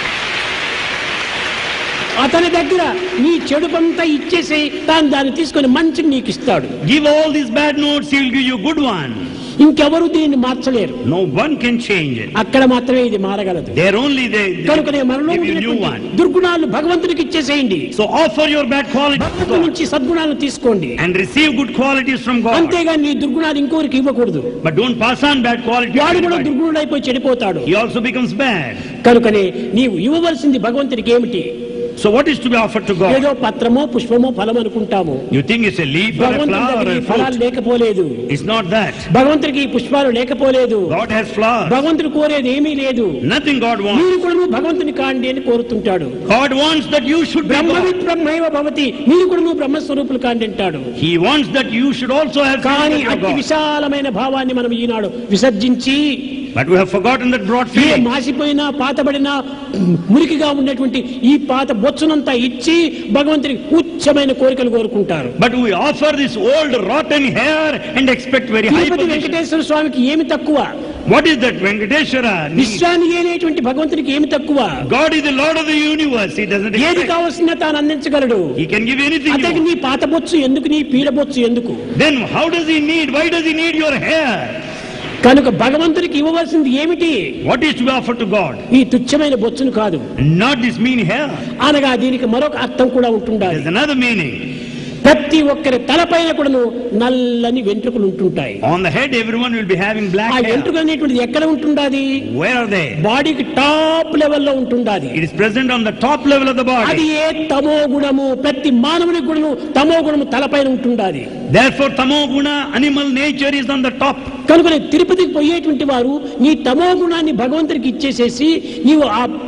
అతని దగ్గర నీ చెడుపంతా ఇచ్చేసి తాను దాన్ని తీసుకొని మంచిని నీకు ఇస్తాడు Give all these bad notes, he will give you good one. ఇంకెవరు దీన్ని మార్చలేరు No one can change it. అక్కడ మాత్రమే ఇది మారగలదు They're only they, they కనుకనే మనలో give you new one. ఉన్నటువంటి దుర్గుణాలు భగవంతుడికి ఇచ్చేసేయండి So offer your bad qualities to భగవంతుడి God నుంచి సద్గుణాలను తీసుకోండి and receive good qualities from God. అంతేగాని నీ దుర్గుణాలు ఇంకోరికి ఇవ్వకూడదు But don't pass on bad qualities. to వాడు కూడా anybody. దుర్గుణుడైపోయి చెడిపోతాడు He also becomes bad. కనుకనే నీవు ఇవ్వవలసింది భగవంతుడికి ఏమిటి So what is to be offered to God? ఏదో పత్రమో పుష్పమో ఫలం అనుకుంటాము You think it's a leaf or a భగవంతుడి flower or దగ్గర a ఈ ఫలాలు fruit? లేకపోలేదు It's not that. భగవంతుడికి ఈ పుష్పాలు లేకపోలేదు God has flowers. భగవంతుడు కోరేది ఏమీ లేదు Nothing God wants. మీరు కూడా భగవంతుని కాండి అని కోరుతుంటాడు God wants that you should be బ్రహ్మవి God. బ్రహ్మైవ భవతి మీరు కూడా నువ్వు బ్రహ్మస్వరూపులు కాండి అంటాడు He wants that you should also have కానీ faith in అతి God. విశాలమైన భావాన్ని మనం ఈనాడు విసర్జించి But we have forgotten that broad A feeling. మాసిపోయినా పాతబడినా మురికిగా ఉన్నటువంటి ఈ పాత బొచ్చునంతా ఇచ్చి భగవంతునికి ఉచ్చమైన కోరికలు కోరుకుంటారు But we offer this old rotten hair and expect very high Tirupati position. Venkateswara స్వామికి ఏమి తక్కువ What is that Venkateshwara? need? విశ్వాన్ని అనేటువంటి భగవంతునికి ఏమి తక్కువ God is the Lord of the universe. He doesn't ఏది expect. కావాల్సిన తాను అందించగలడు He can give anything you అతనికి want. నీ పాత బొచ్చు ఎందుకు నీ పీడ బొచ్చు ఎందుకు Then how does he need? Why does he need your hair? కనుక భగవంతునికి ఇవ్వవలసింది ఏమిటి What is to be offered to God? ఈ తుచ్చమైన బొచ్చును కాదు Not this mean hair. అనగా దీనికి మరొక అర్థం కూడా ఉంటుండాలి There's another meaning. ప్రతి ఒక్కరి తలపైన కూడాను నల్లని వెంట్రుకలు ఉంటుంటాయి On the head, everyone will be having ఆ black hair. వెంట్రుక అనేటువంటిది ఎక్కడ ఉంటుండాది Where are they? బాడీకి టాప్ లెవెల్లో ఉంటుండాది It is present on the top level of the అది body. ఏ తమో గుణము ప్రతి మానవుని గుణము తమో గుణము తలపైన ఉంటుండాది Therefore, tamo guna, animal nature is on the top. కనుక తిరుపతికి పోయేటువంటి వారు నీ తమో గుణాన్ని భగవంతుడికి ఇచ్చేసేసి నీవు ఆ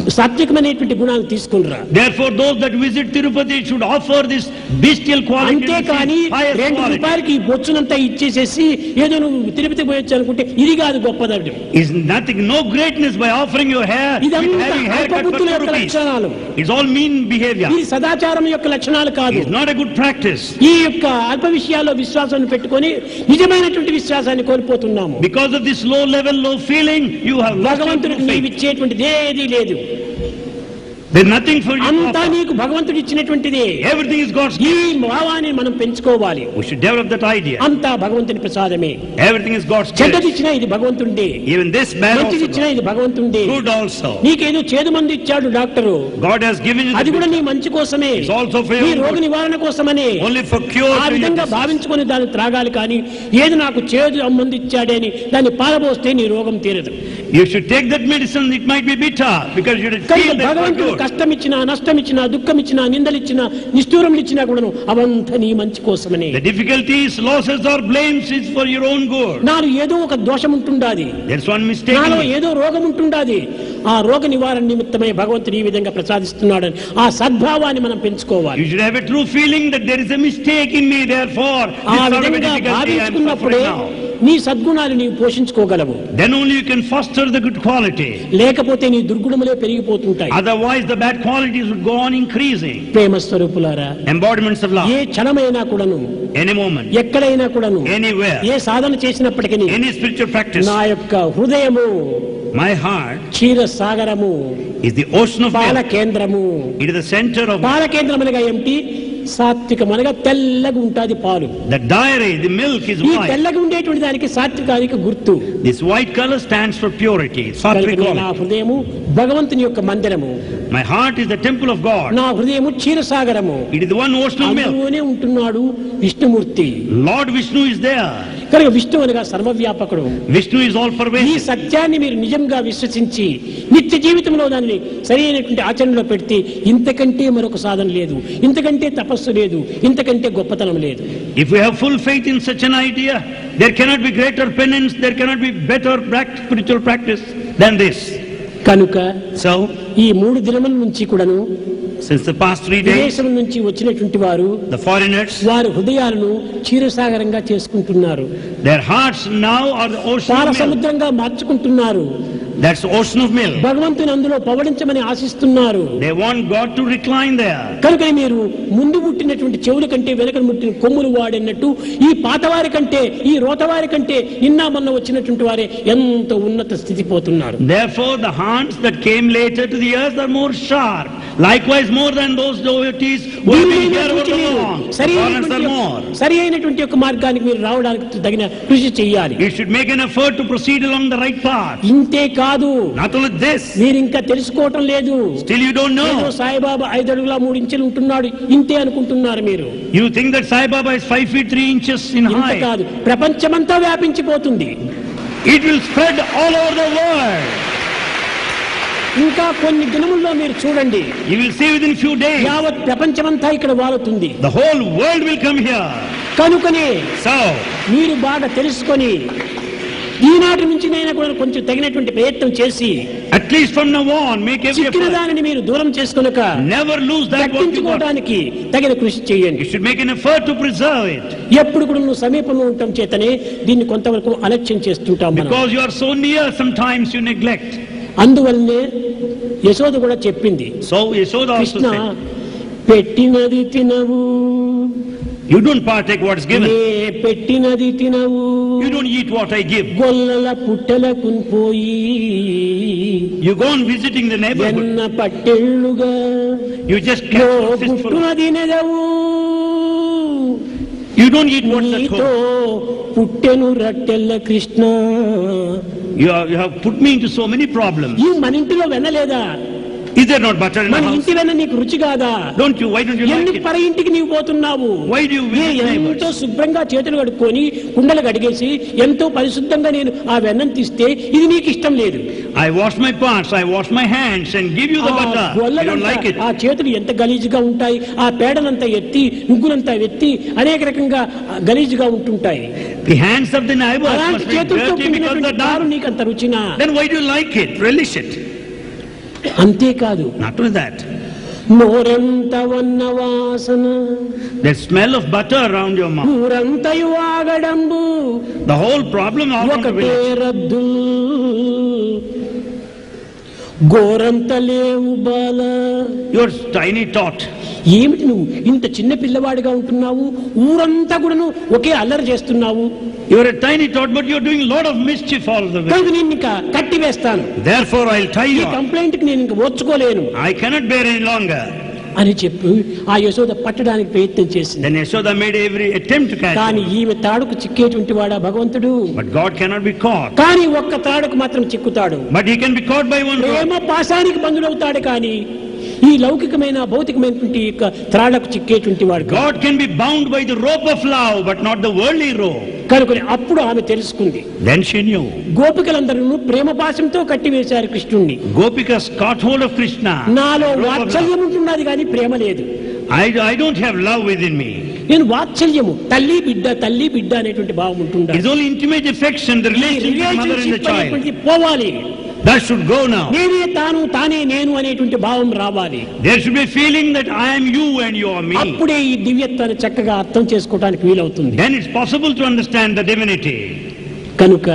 సాత్వికమైనటువంటి గుణాలు తీసుకునిరా Therefore, those that visit Tirupati should offer this bestial quality, అంతేకాని highest రెండు quality. రూపాయలకి ఈ బొచ్చునంతా ఇచ్చేసేసి ఏదో నువ్వు తిరుపతి పోయొచ్చు అనుకుంటే ఇది కాదు గొప్పదట Is nothing, no greatness by offering your hair, with ఇదంతా having haircut for అల్పబుద్ధుల 2 యొక్క rupees. లక్షణాలు It's all mean behavior. ఇది సదాచారం యొక్క లక్షణాలు కాదు It's not a good practice. ఈ యొక్క అల్ప విషయాల్లో విశ్వాసాన్ని పెట్టుకొని నిజమైనటువంటి విశ్వాసాన్ని కోల్పోతున్నాము Because of this low level, low feeling, you have lost your భగవంతుడికి true నీవు faith. ఇచ్చేటువంటిది ఏదీ లేదు There's nothing for you to అంతా offer. నీకు భగవంతుడు ఇచ్చినటువంటిదే Everything is God's ఈ gift. భావాన్ని మనం పెంచుకోవాలి We should develop that idea. అంతా భగవంతుని ప్రసాదమే Everything is God's చెడ్డది gift. ఇచ్చినా ఇది భగవంతుండే Even this bad మంచిది also. ఇచ్చినా ఇది భగవంతుండే Good also. నీకేదో చేదు మందు ఇచ్చాడు doctor God has given you అది the కూడా gift నీ మంచి కోసమే It's also for నీ your రోగ good. నివారణ కోసమనే only for cure ఆ to your విధంగా disease. భావించుకొని దాన్ని త్రాగాలి కానీ ఏది నాకు చేదు మందు ఇచ్చాడే అని దాన్ని పాలబోస్తే నీ రోగం తీరదు You should take that medicine, it might be bitter, because you should కనుక feel that for భగవంతుడు good. కష్టం ఇచ్చినా నష్టం ఇచ్చినా దుఃఖం ఇచ్చినా నిందలిచ్చినా నిష్ఠూరములు ఇచ్చినా కూడాను అవంతా నీ మంచి కోసమనే The difficulties, losses or blames is for your own good. నాలో ఏదో ఒక దోషం ఉంటుండాది There's one mistake. నాలో in me. ఏదో రోగం ఉంటుండాది ఆ రోగ నివారణ నిమిత్తమై భగవంతుడు ఈ విధంగా ప్రసాదిస్తున్నాడని ఆ సద్భావాన్ని మనం పెంచుకోవాలి You should have a true feeling that there is a mistake in me, therefore, ఆ this sort of a విధంగా difficulty I am భావించుకున్నప్పుడే suffering now. నీ సద్గుణాలు నీవు పోషించుకోగలవు Then only you can foster the good quality. లేకపోతే నీ దుర్గుణములే పెరిగిపోతుంటాయి Otherwise, the bad qualities would go on increasing. ప్రేమ స్వరూపులారా Embodiments of love. ఏ క్షణమైనా కూడాను Any moment, ఎక్కడైనా కూడాను anywhere, ఏ సాధన చేసినప్పటికీ any spiritual practice. నా యొక్క హృదయము My heart క్షీర సాగరము is the ocean of పాల milk. కేంద్రము It is the center of పాల కేంద్రం అనగా ఏమిటి సాత్వికం అనగా తెల్లగా ఉంటుంది పాలు the dairy. The milk is ఈ white. తెల్లగా ఉండేటువంటి దానికి సాత్వికానికి గుర్తు This white color stands for purity. Sattvic కనుక నా quality. హృదయము భగవంతుని యొక్క మందిరము My heart is the temple of God. నా హృదయము క్షీరసాగరము It is the one ocean of milk. అందులోనే ఉంటున్నాడు Vishnumurthy Lord Vishnu is there. కనుక విష్ణు అనగా సర్వవ్యాపకుడు Vishnu is all ఈ pervasive. సత్యాన్ని మీరు నిజంగా విశ్వసించి నిత్య జీవితంలో దానిని సరైనటువంటి ఆచరణలో పెడితే ఇంతకంటే మరొక సాధన లేదు ఇంతకంటే తపస్సు లేదు ఇంతకంటే గొప్పతనం లేదు If we have full faith in such an idea, there cannot be greater penance, there cannot be better prac- spiritual practice than this. కనుక So, ఈ మూడు దినముల నుంచి కూడాను since the past three days, విదేశం నుంచి వచ్చినటువంటి వారు the foreigners, వారి హృదయాలను క్షీరసాగరంగా చేసుకుంటున్నారు their hearts now are the ocean పాల of milk. సముద్రంగా మార్చుకుంటున్నారు That's the ocean of milk. భగవంతుని అందులో పవడించమని ఆశిస్తున్నారు They want God to recline there. కనుక మీరు ముందు పుట్టినటువంటి చెవుల కంటే వెనక పుట్టిన కొమ్ములు వాడినట్టు ఈ పాతవారి కంటే ఈ రోతవారి కంటే నిన్న మొన్న వచ్చినటువంటి వారే ఎంత ఉన్నత స్థితి పోతున్నారు Therefore, the hands that came later to the earth are more sharp. Likewise, more than those devotees who have been here over the long. The సరి foreigners are more. సరి అయినటువంటి యొక్క మార్గానికి మీరు రావడానికి తగిన కృషి చేయాలి You should make an effort to proceed along the right path. ఇంతే కాదు Not only this, మీరు ఇంకా తెలుసుకోవటం లేదు still you don't ఏదో know. సాయిబాబా ఐదు అడుగుల మూడు ఇంచులు ఉంటున్నాడు ఇంతే అనుకుంటున్నారు మీరు You think that Sai Baba is 5 feet 3 inches in ఇంత height. కాదు ప్రపంచమంతా వ్యాపించిపోతుంది It will spread all over the world. ఇంకా కొన్ని దినముల్లో మీరు చూడండి You will see within few days, యావత్ ప్రపంచమంతా ఇక్కడ వాలుతుంది the whole world will come here. కనుకనే So, మీరు బాగా తెలుసుకొని ఈనాటి నుంచి నేను కూడా కొంచెం తగినటువంటి ప్రయత్నం చేసి at least from now on, make every చిక్కిన effort. దానిని మీరు దూరం చేసుకునక Never lose that what you got. దక్కించుకోవడానికి తగిన కృషి చేయండి You should make an effort to preserve it. ఎప్పుడు కూడా నువ్వు సమీపంలో ఉండటం చేతనే దీన్ని కొంతవరకు అలక్ష్యం చేస్తుంటాం మనం Because you are so near, sometimes you neglect. అందువల్లనే యశోద కూడా చెప్పింది So Yashoda also Krishna said, పెట్టినది తినవు you don't partake what's నే given. పెట్టినది తినవు You don't eat what I give. గొల్లల పుట్టలకు పోయి You go on visiting the neighborhood. ఎన్న పట్టెళ్ళుగా You just లో catch fistful. పుట్టున తినదవు You don't eat what's at నీతో home. పుట్టెను రట్టెల్ల Krishna You, are, you have put me into so many problems. ఈ మన ఇంటిలో వెన్నలేదా Is there not butter in the మన house? ఇంటి వెన్న నీకు రుచి కాదా Don't you? Why don't you like ఎందుకు it? పర ఇంటికి నీవు పోతున్నావు Why do you A visit ఎంతో neighbors? శుభ్రంగా చేతులు కడుక్కొని కుండలు కడిగేసి ఎంతో పరిశుద్ధంగా నేను ఆ వెన్నం తీస్తే ఇది నీకు ఇష్టం లేదు I wash my parts, I wash my hands and give you the ఆ butter. You గొల్లలంతా, don't like it. ఆ చేతులు ఎంత గలీజుగా ఉంటాయి ఆ పేడనంతా ఎత్తి ముగ్గులంతా ఎత్తి అనేక రకంగా ఆ, గలీజుగా ఉంటుంటాయి The hands of the neighbors అలాంటి must be చేతులతో dirty because పిండినటువంటి they're దారు done. నీకు అంత రుచినా Then why do you like it? Relish it. అంతేకాదు Not only that, నోరెంత వన్న వాసన the smell of butter around your mouth. ఊరంతయు ఆగడంబు The whole problem of the ఒకటే village. రద్దు గోరంత లేవు బాల Your tiny tot. ఏమిటి నువ్వు ఇంత చిన్న పిల్లవాడిగా ఉంటున్నావు ఊరంతా కూడాను ఒకే అల్లరి చేస్తున్నావు You are a tiny tot, but you are doing a lot of mischief all of the way. కనుక నేను ఇంకా కట్టి వేస్తాను Therefore, I'll tie ఈ you up. కంప్లైంట్ కి నేను ఇంకా ఓర్చుకోలేను I cannot bear any longer. అని చెప్పి ఆ యశోద పట్టడానికి ప్రయత్నం చేసింది Then Yashoda made every attempt to catch కానీ him. ఈమె తాడుకు చిక్కేటువంటి వాడా భగవంతుడు But God cannot be caught. కానీ ఒక్క తాడుకు మాత్రం చిక్కుతాడు But he can be caught by one rope. ప్రేమ పాశానికి బంధుడవుతాడు కానీ ఈ లౌకికమైన భౌతికమైనటువంటి యొక్క త్రాళ్లకు చిక్కేటువంటి వాడు కాదు. God can be bound by the rope of love, but not the worldly rope. కనుకొని అప్పుడు ఆమె తెలుసుకుంది Then she knew. గోపికలందరూ ప్రేమ పాశంతో కట్టివేశారు కృష్ణుణ్ణి Gopikas caught hold of Krishna. నాలో Rope of love. వాత్సల్యం ఉంటున్నది కానీ ప్రేమ లేదు I, I don't have love within me. నేను వాత్సల్యము తల్లి బిడ్డ తల్లి బిడ్డ అనేటువంటి భావం ఉంటుండాలి It's only intimate affection, the ఈ relation between mother and the relationship child. అనేటువంటిది పోవాలి That should go now. నేనే తాను తానే నేను అనేటువంటి భావం రావాలి There should be a feeling that I am you and you are me. అప్పుడే ఈ దివ్యత్వాన్ని చక్కగా అర్థం చేసుకోవడానికి వీలవుతుంది Then it's possible to understand the divinity. కనుక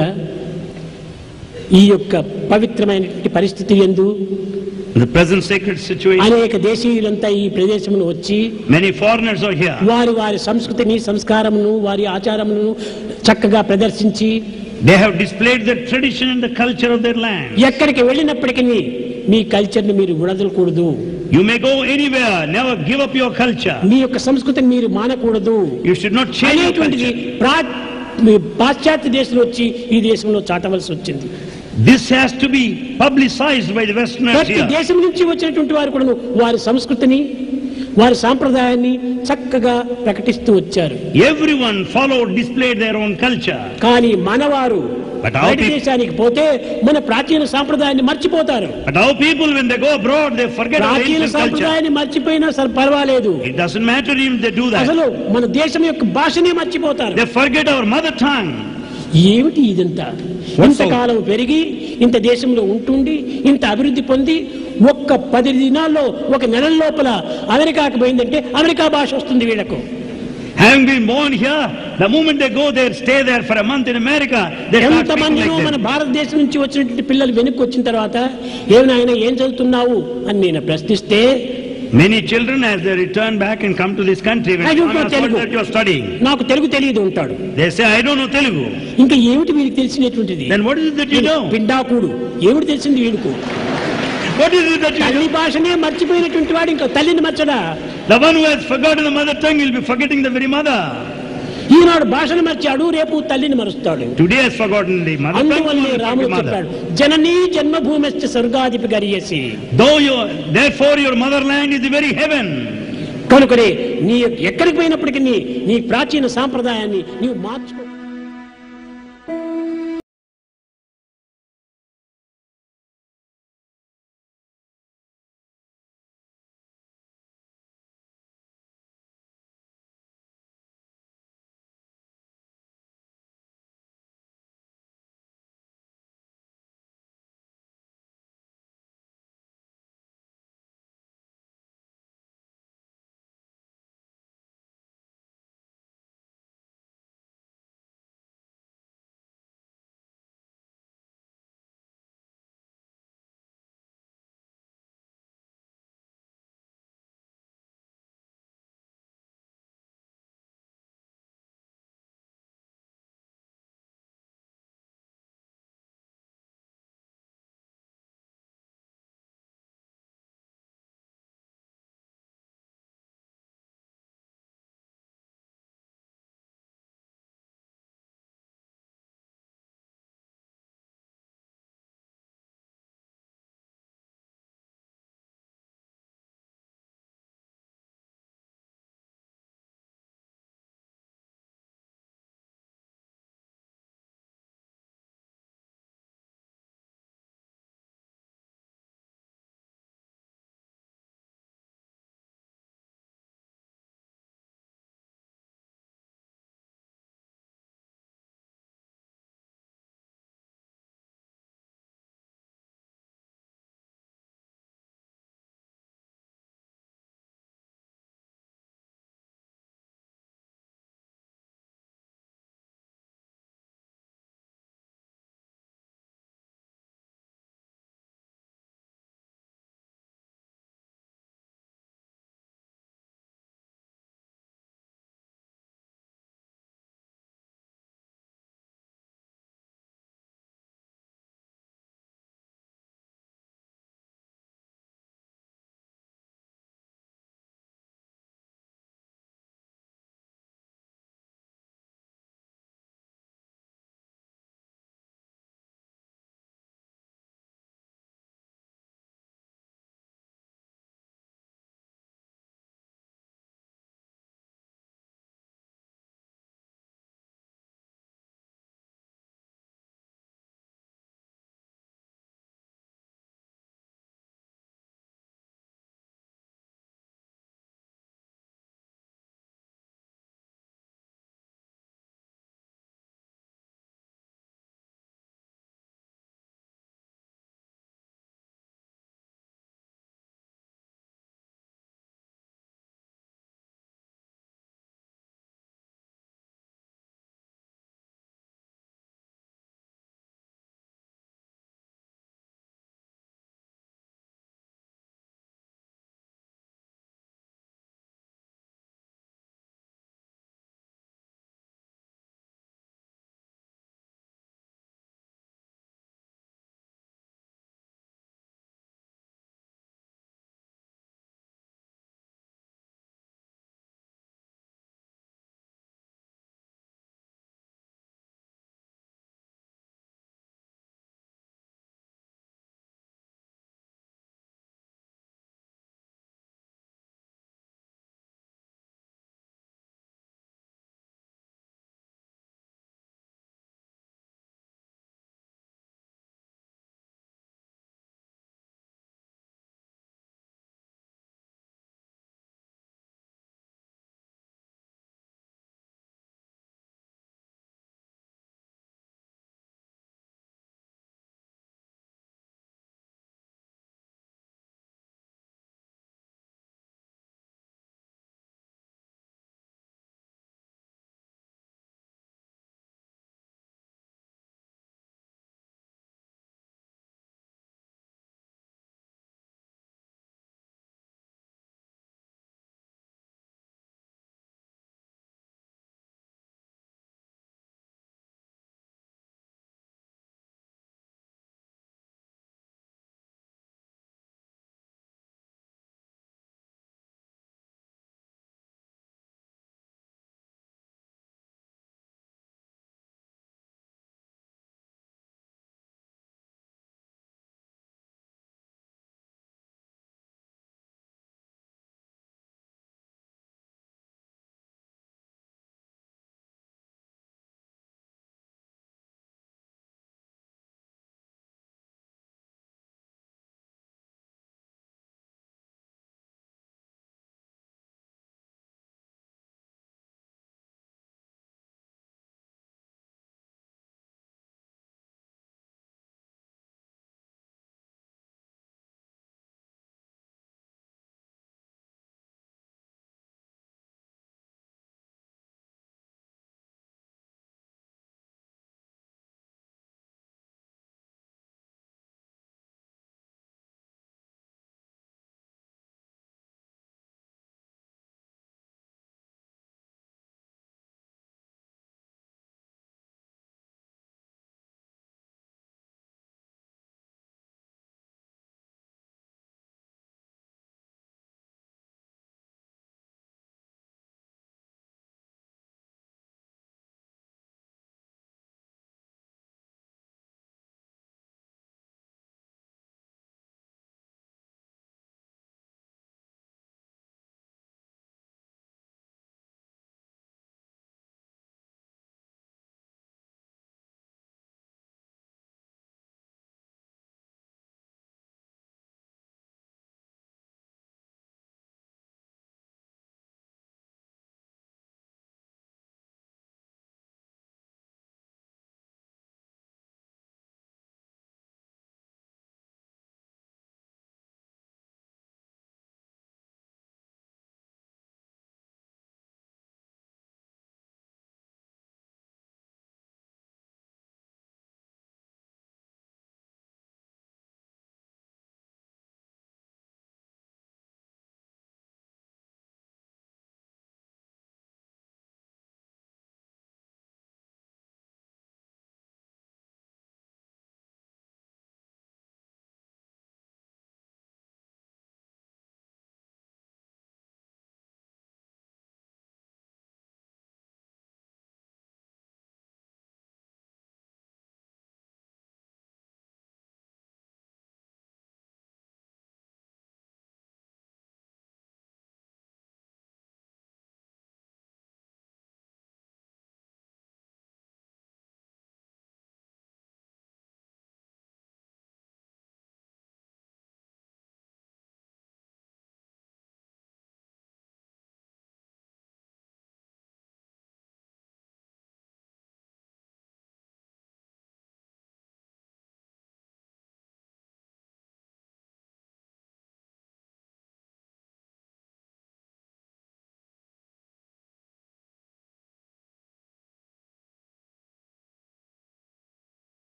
ఈ యొక్క పవిత్రమైనటువంటి పరిస్థితి ఎందు In the present sacred situation, అనేక దేశీయులంతా ఈ ప్రదేశమును వచ్చి many foreigners are here. వారి వారి సంస్కృతిని సంస్కారమును వారి ఆచారమును చక్కగా ప్రదర్శించి They have displayed the tradition and the culture of their land. ఎక్కడికి వెళ్ళినప్పటికీ మీ కల్చర్ని మీరు విడదలకూడదు You may go anywhere, never give up your culture. మీ యొక్క సంస్కృతిని మీరు మానకూడదు You should not change your అనేటువంటిది culture. ప్రా మీ పాశ్చాత్య దేశంలో వచ్చి ఈ దేశంలో చాటవలసి వచ్చింది This has to be publicized by the Westerners ప్రతి here. దేశం నుంచి వచ్చినటువంటి వారు కూడా వారి సంస్కృతిని వారి సాంప్రదాయాన్ని చక్కగా ప్రకటిస్తూ వచ్చారు Everyone followed, displayed their own culture. కానీ మనవారు But our బయట people- దేశానికి పోతే మన ప్రాచీన సాంప్రదాయాన్ని మర్చిపోతారు But our people, when they go abroad, they forget our ప్రాచీన ancient culture. సాంప్రదాయాన్ని మర్చిపోయినా సరే పర్వాలేదు It doesn't matter if they do that. అసలు మన దేశం యొక్క భాషనే మర్చిపోతారు They forget our mother tongue. ఏమిటి ఇదంతా ఇంతకాలం పెరిగి ఇంత దేశంలో ఉంటుండి ఇంత అభివృద్ధి పొంది ఒక్క పది దినాల్లో ఒక నెల లోపల అమెరికాకి పోయిందంటే అమెరికా భాష వస్తుంది వీళ్ళకు Having been born here, the moment they go there, stay there for a month in America, they start speaking ఎంతమందినో like మన that. భారతదేశం నుంచి వచ్చినటువంటి పిల్లలు వెనక్కి వచ్చిన తర్వాత ఏమైనా ఆయన ఏం చదువుతున్నావు అని నేను ప్రశ్నిస్తే Many children, as they return back and come to this country, when I don't someone know asks what Telugu. that you are studying, నాకు తెలుగు తెలియదు ఉంటాడు they say, I don't know Telugu. ఇంకా ఏమిటి వీడికి తెలిసినటువంటిది Then what is it that you know? పిండాకుడు ఏమిటి తెలిసింది వీడికు What is it that you know? తల్లి భాషనే మర్చిపోయినటువంటి వాడు ఇంకా తల్లిని మర్చడా The one who has forgotten the mother tongue will be forgetting the very mother. ఈనాడు భాషను మర్చాడు రేపు తల్లిని మరుస్తాడు Today has forgotten the mother tongue, అందువల్లే will రాముడు forget చెప్పాడు mother. జననీ జన్మభూమిశ్చ స్వర్గాధిపి గరియసి Though you, therefore your motherland is the very heaven. కనుకనే నీ ఎక్కడికి పోయినప్పటికీ నీ నీ ప్రాచీన సాంప్రదాయాన్ని నీవు మార్చుకో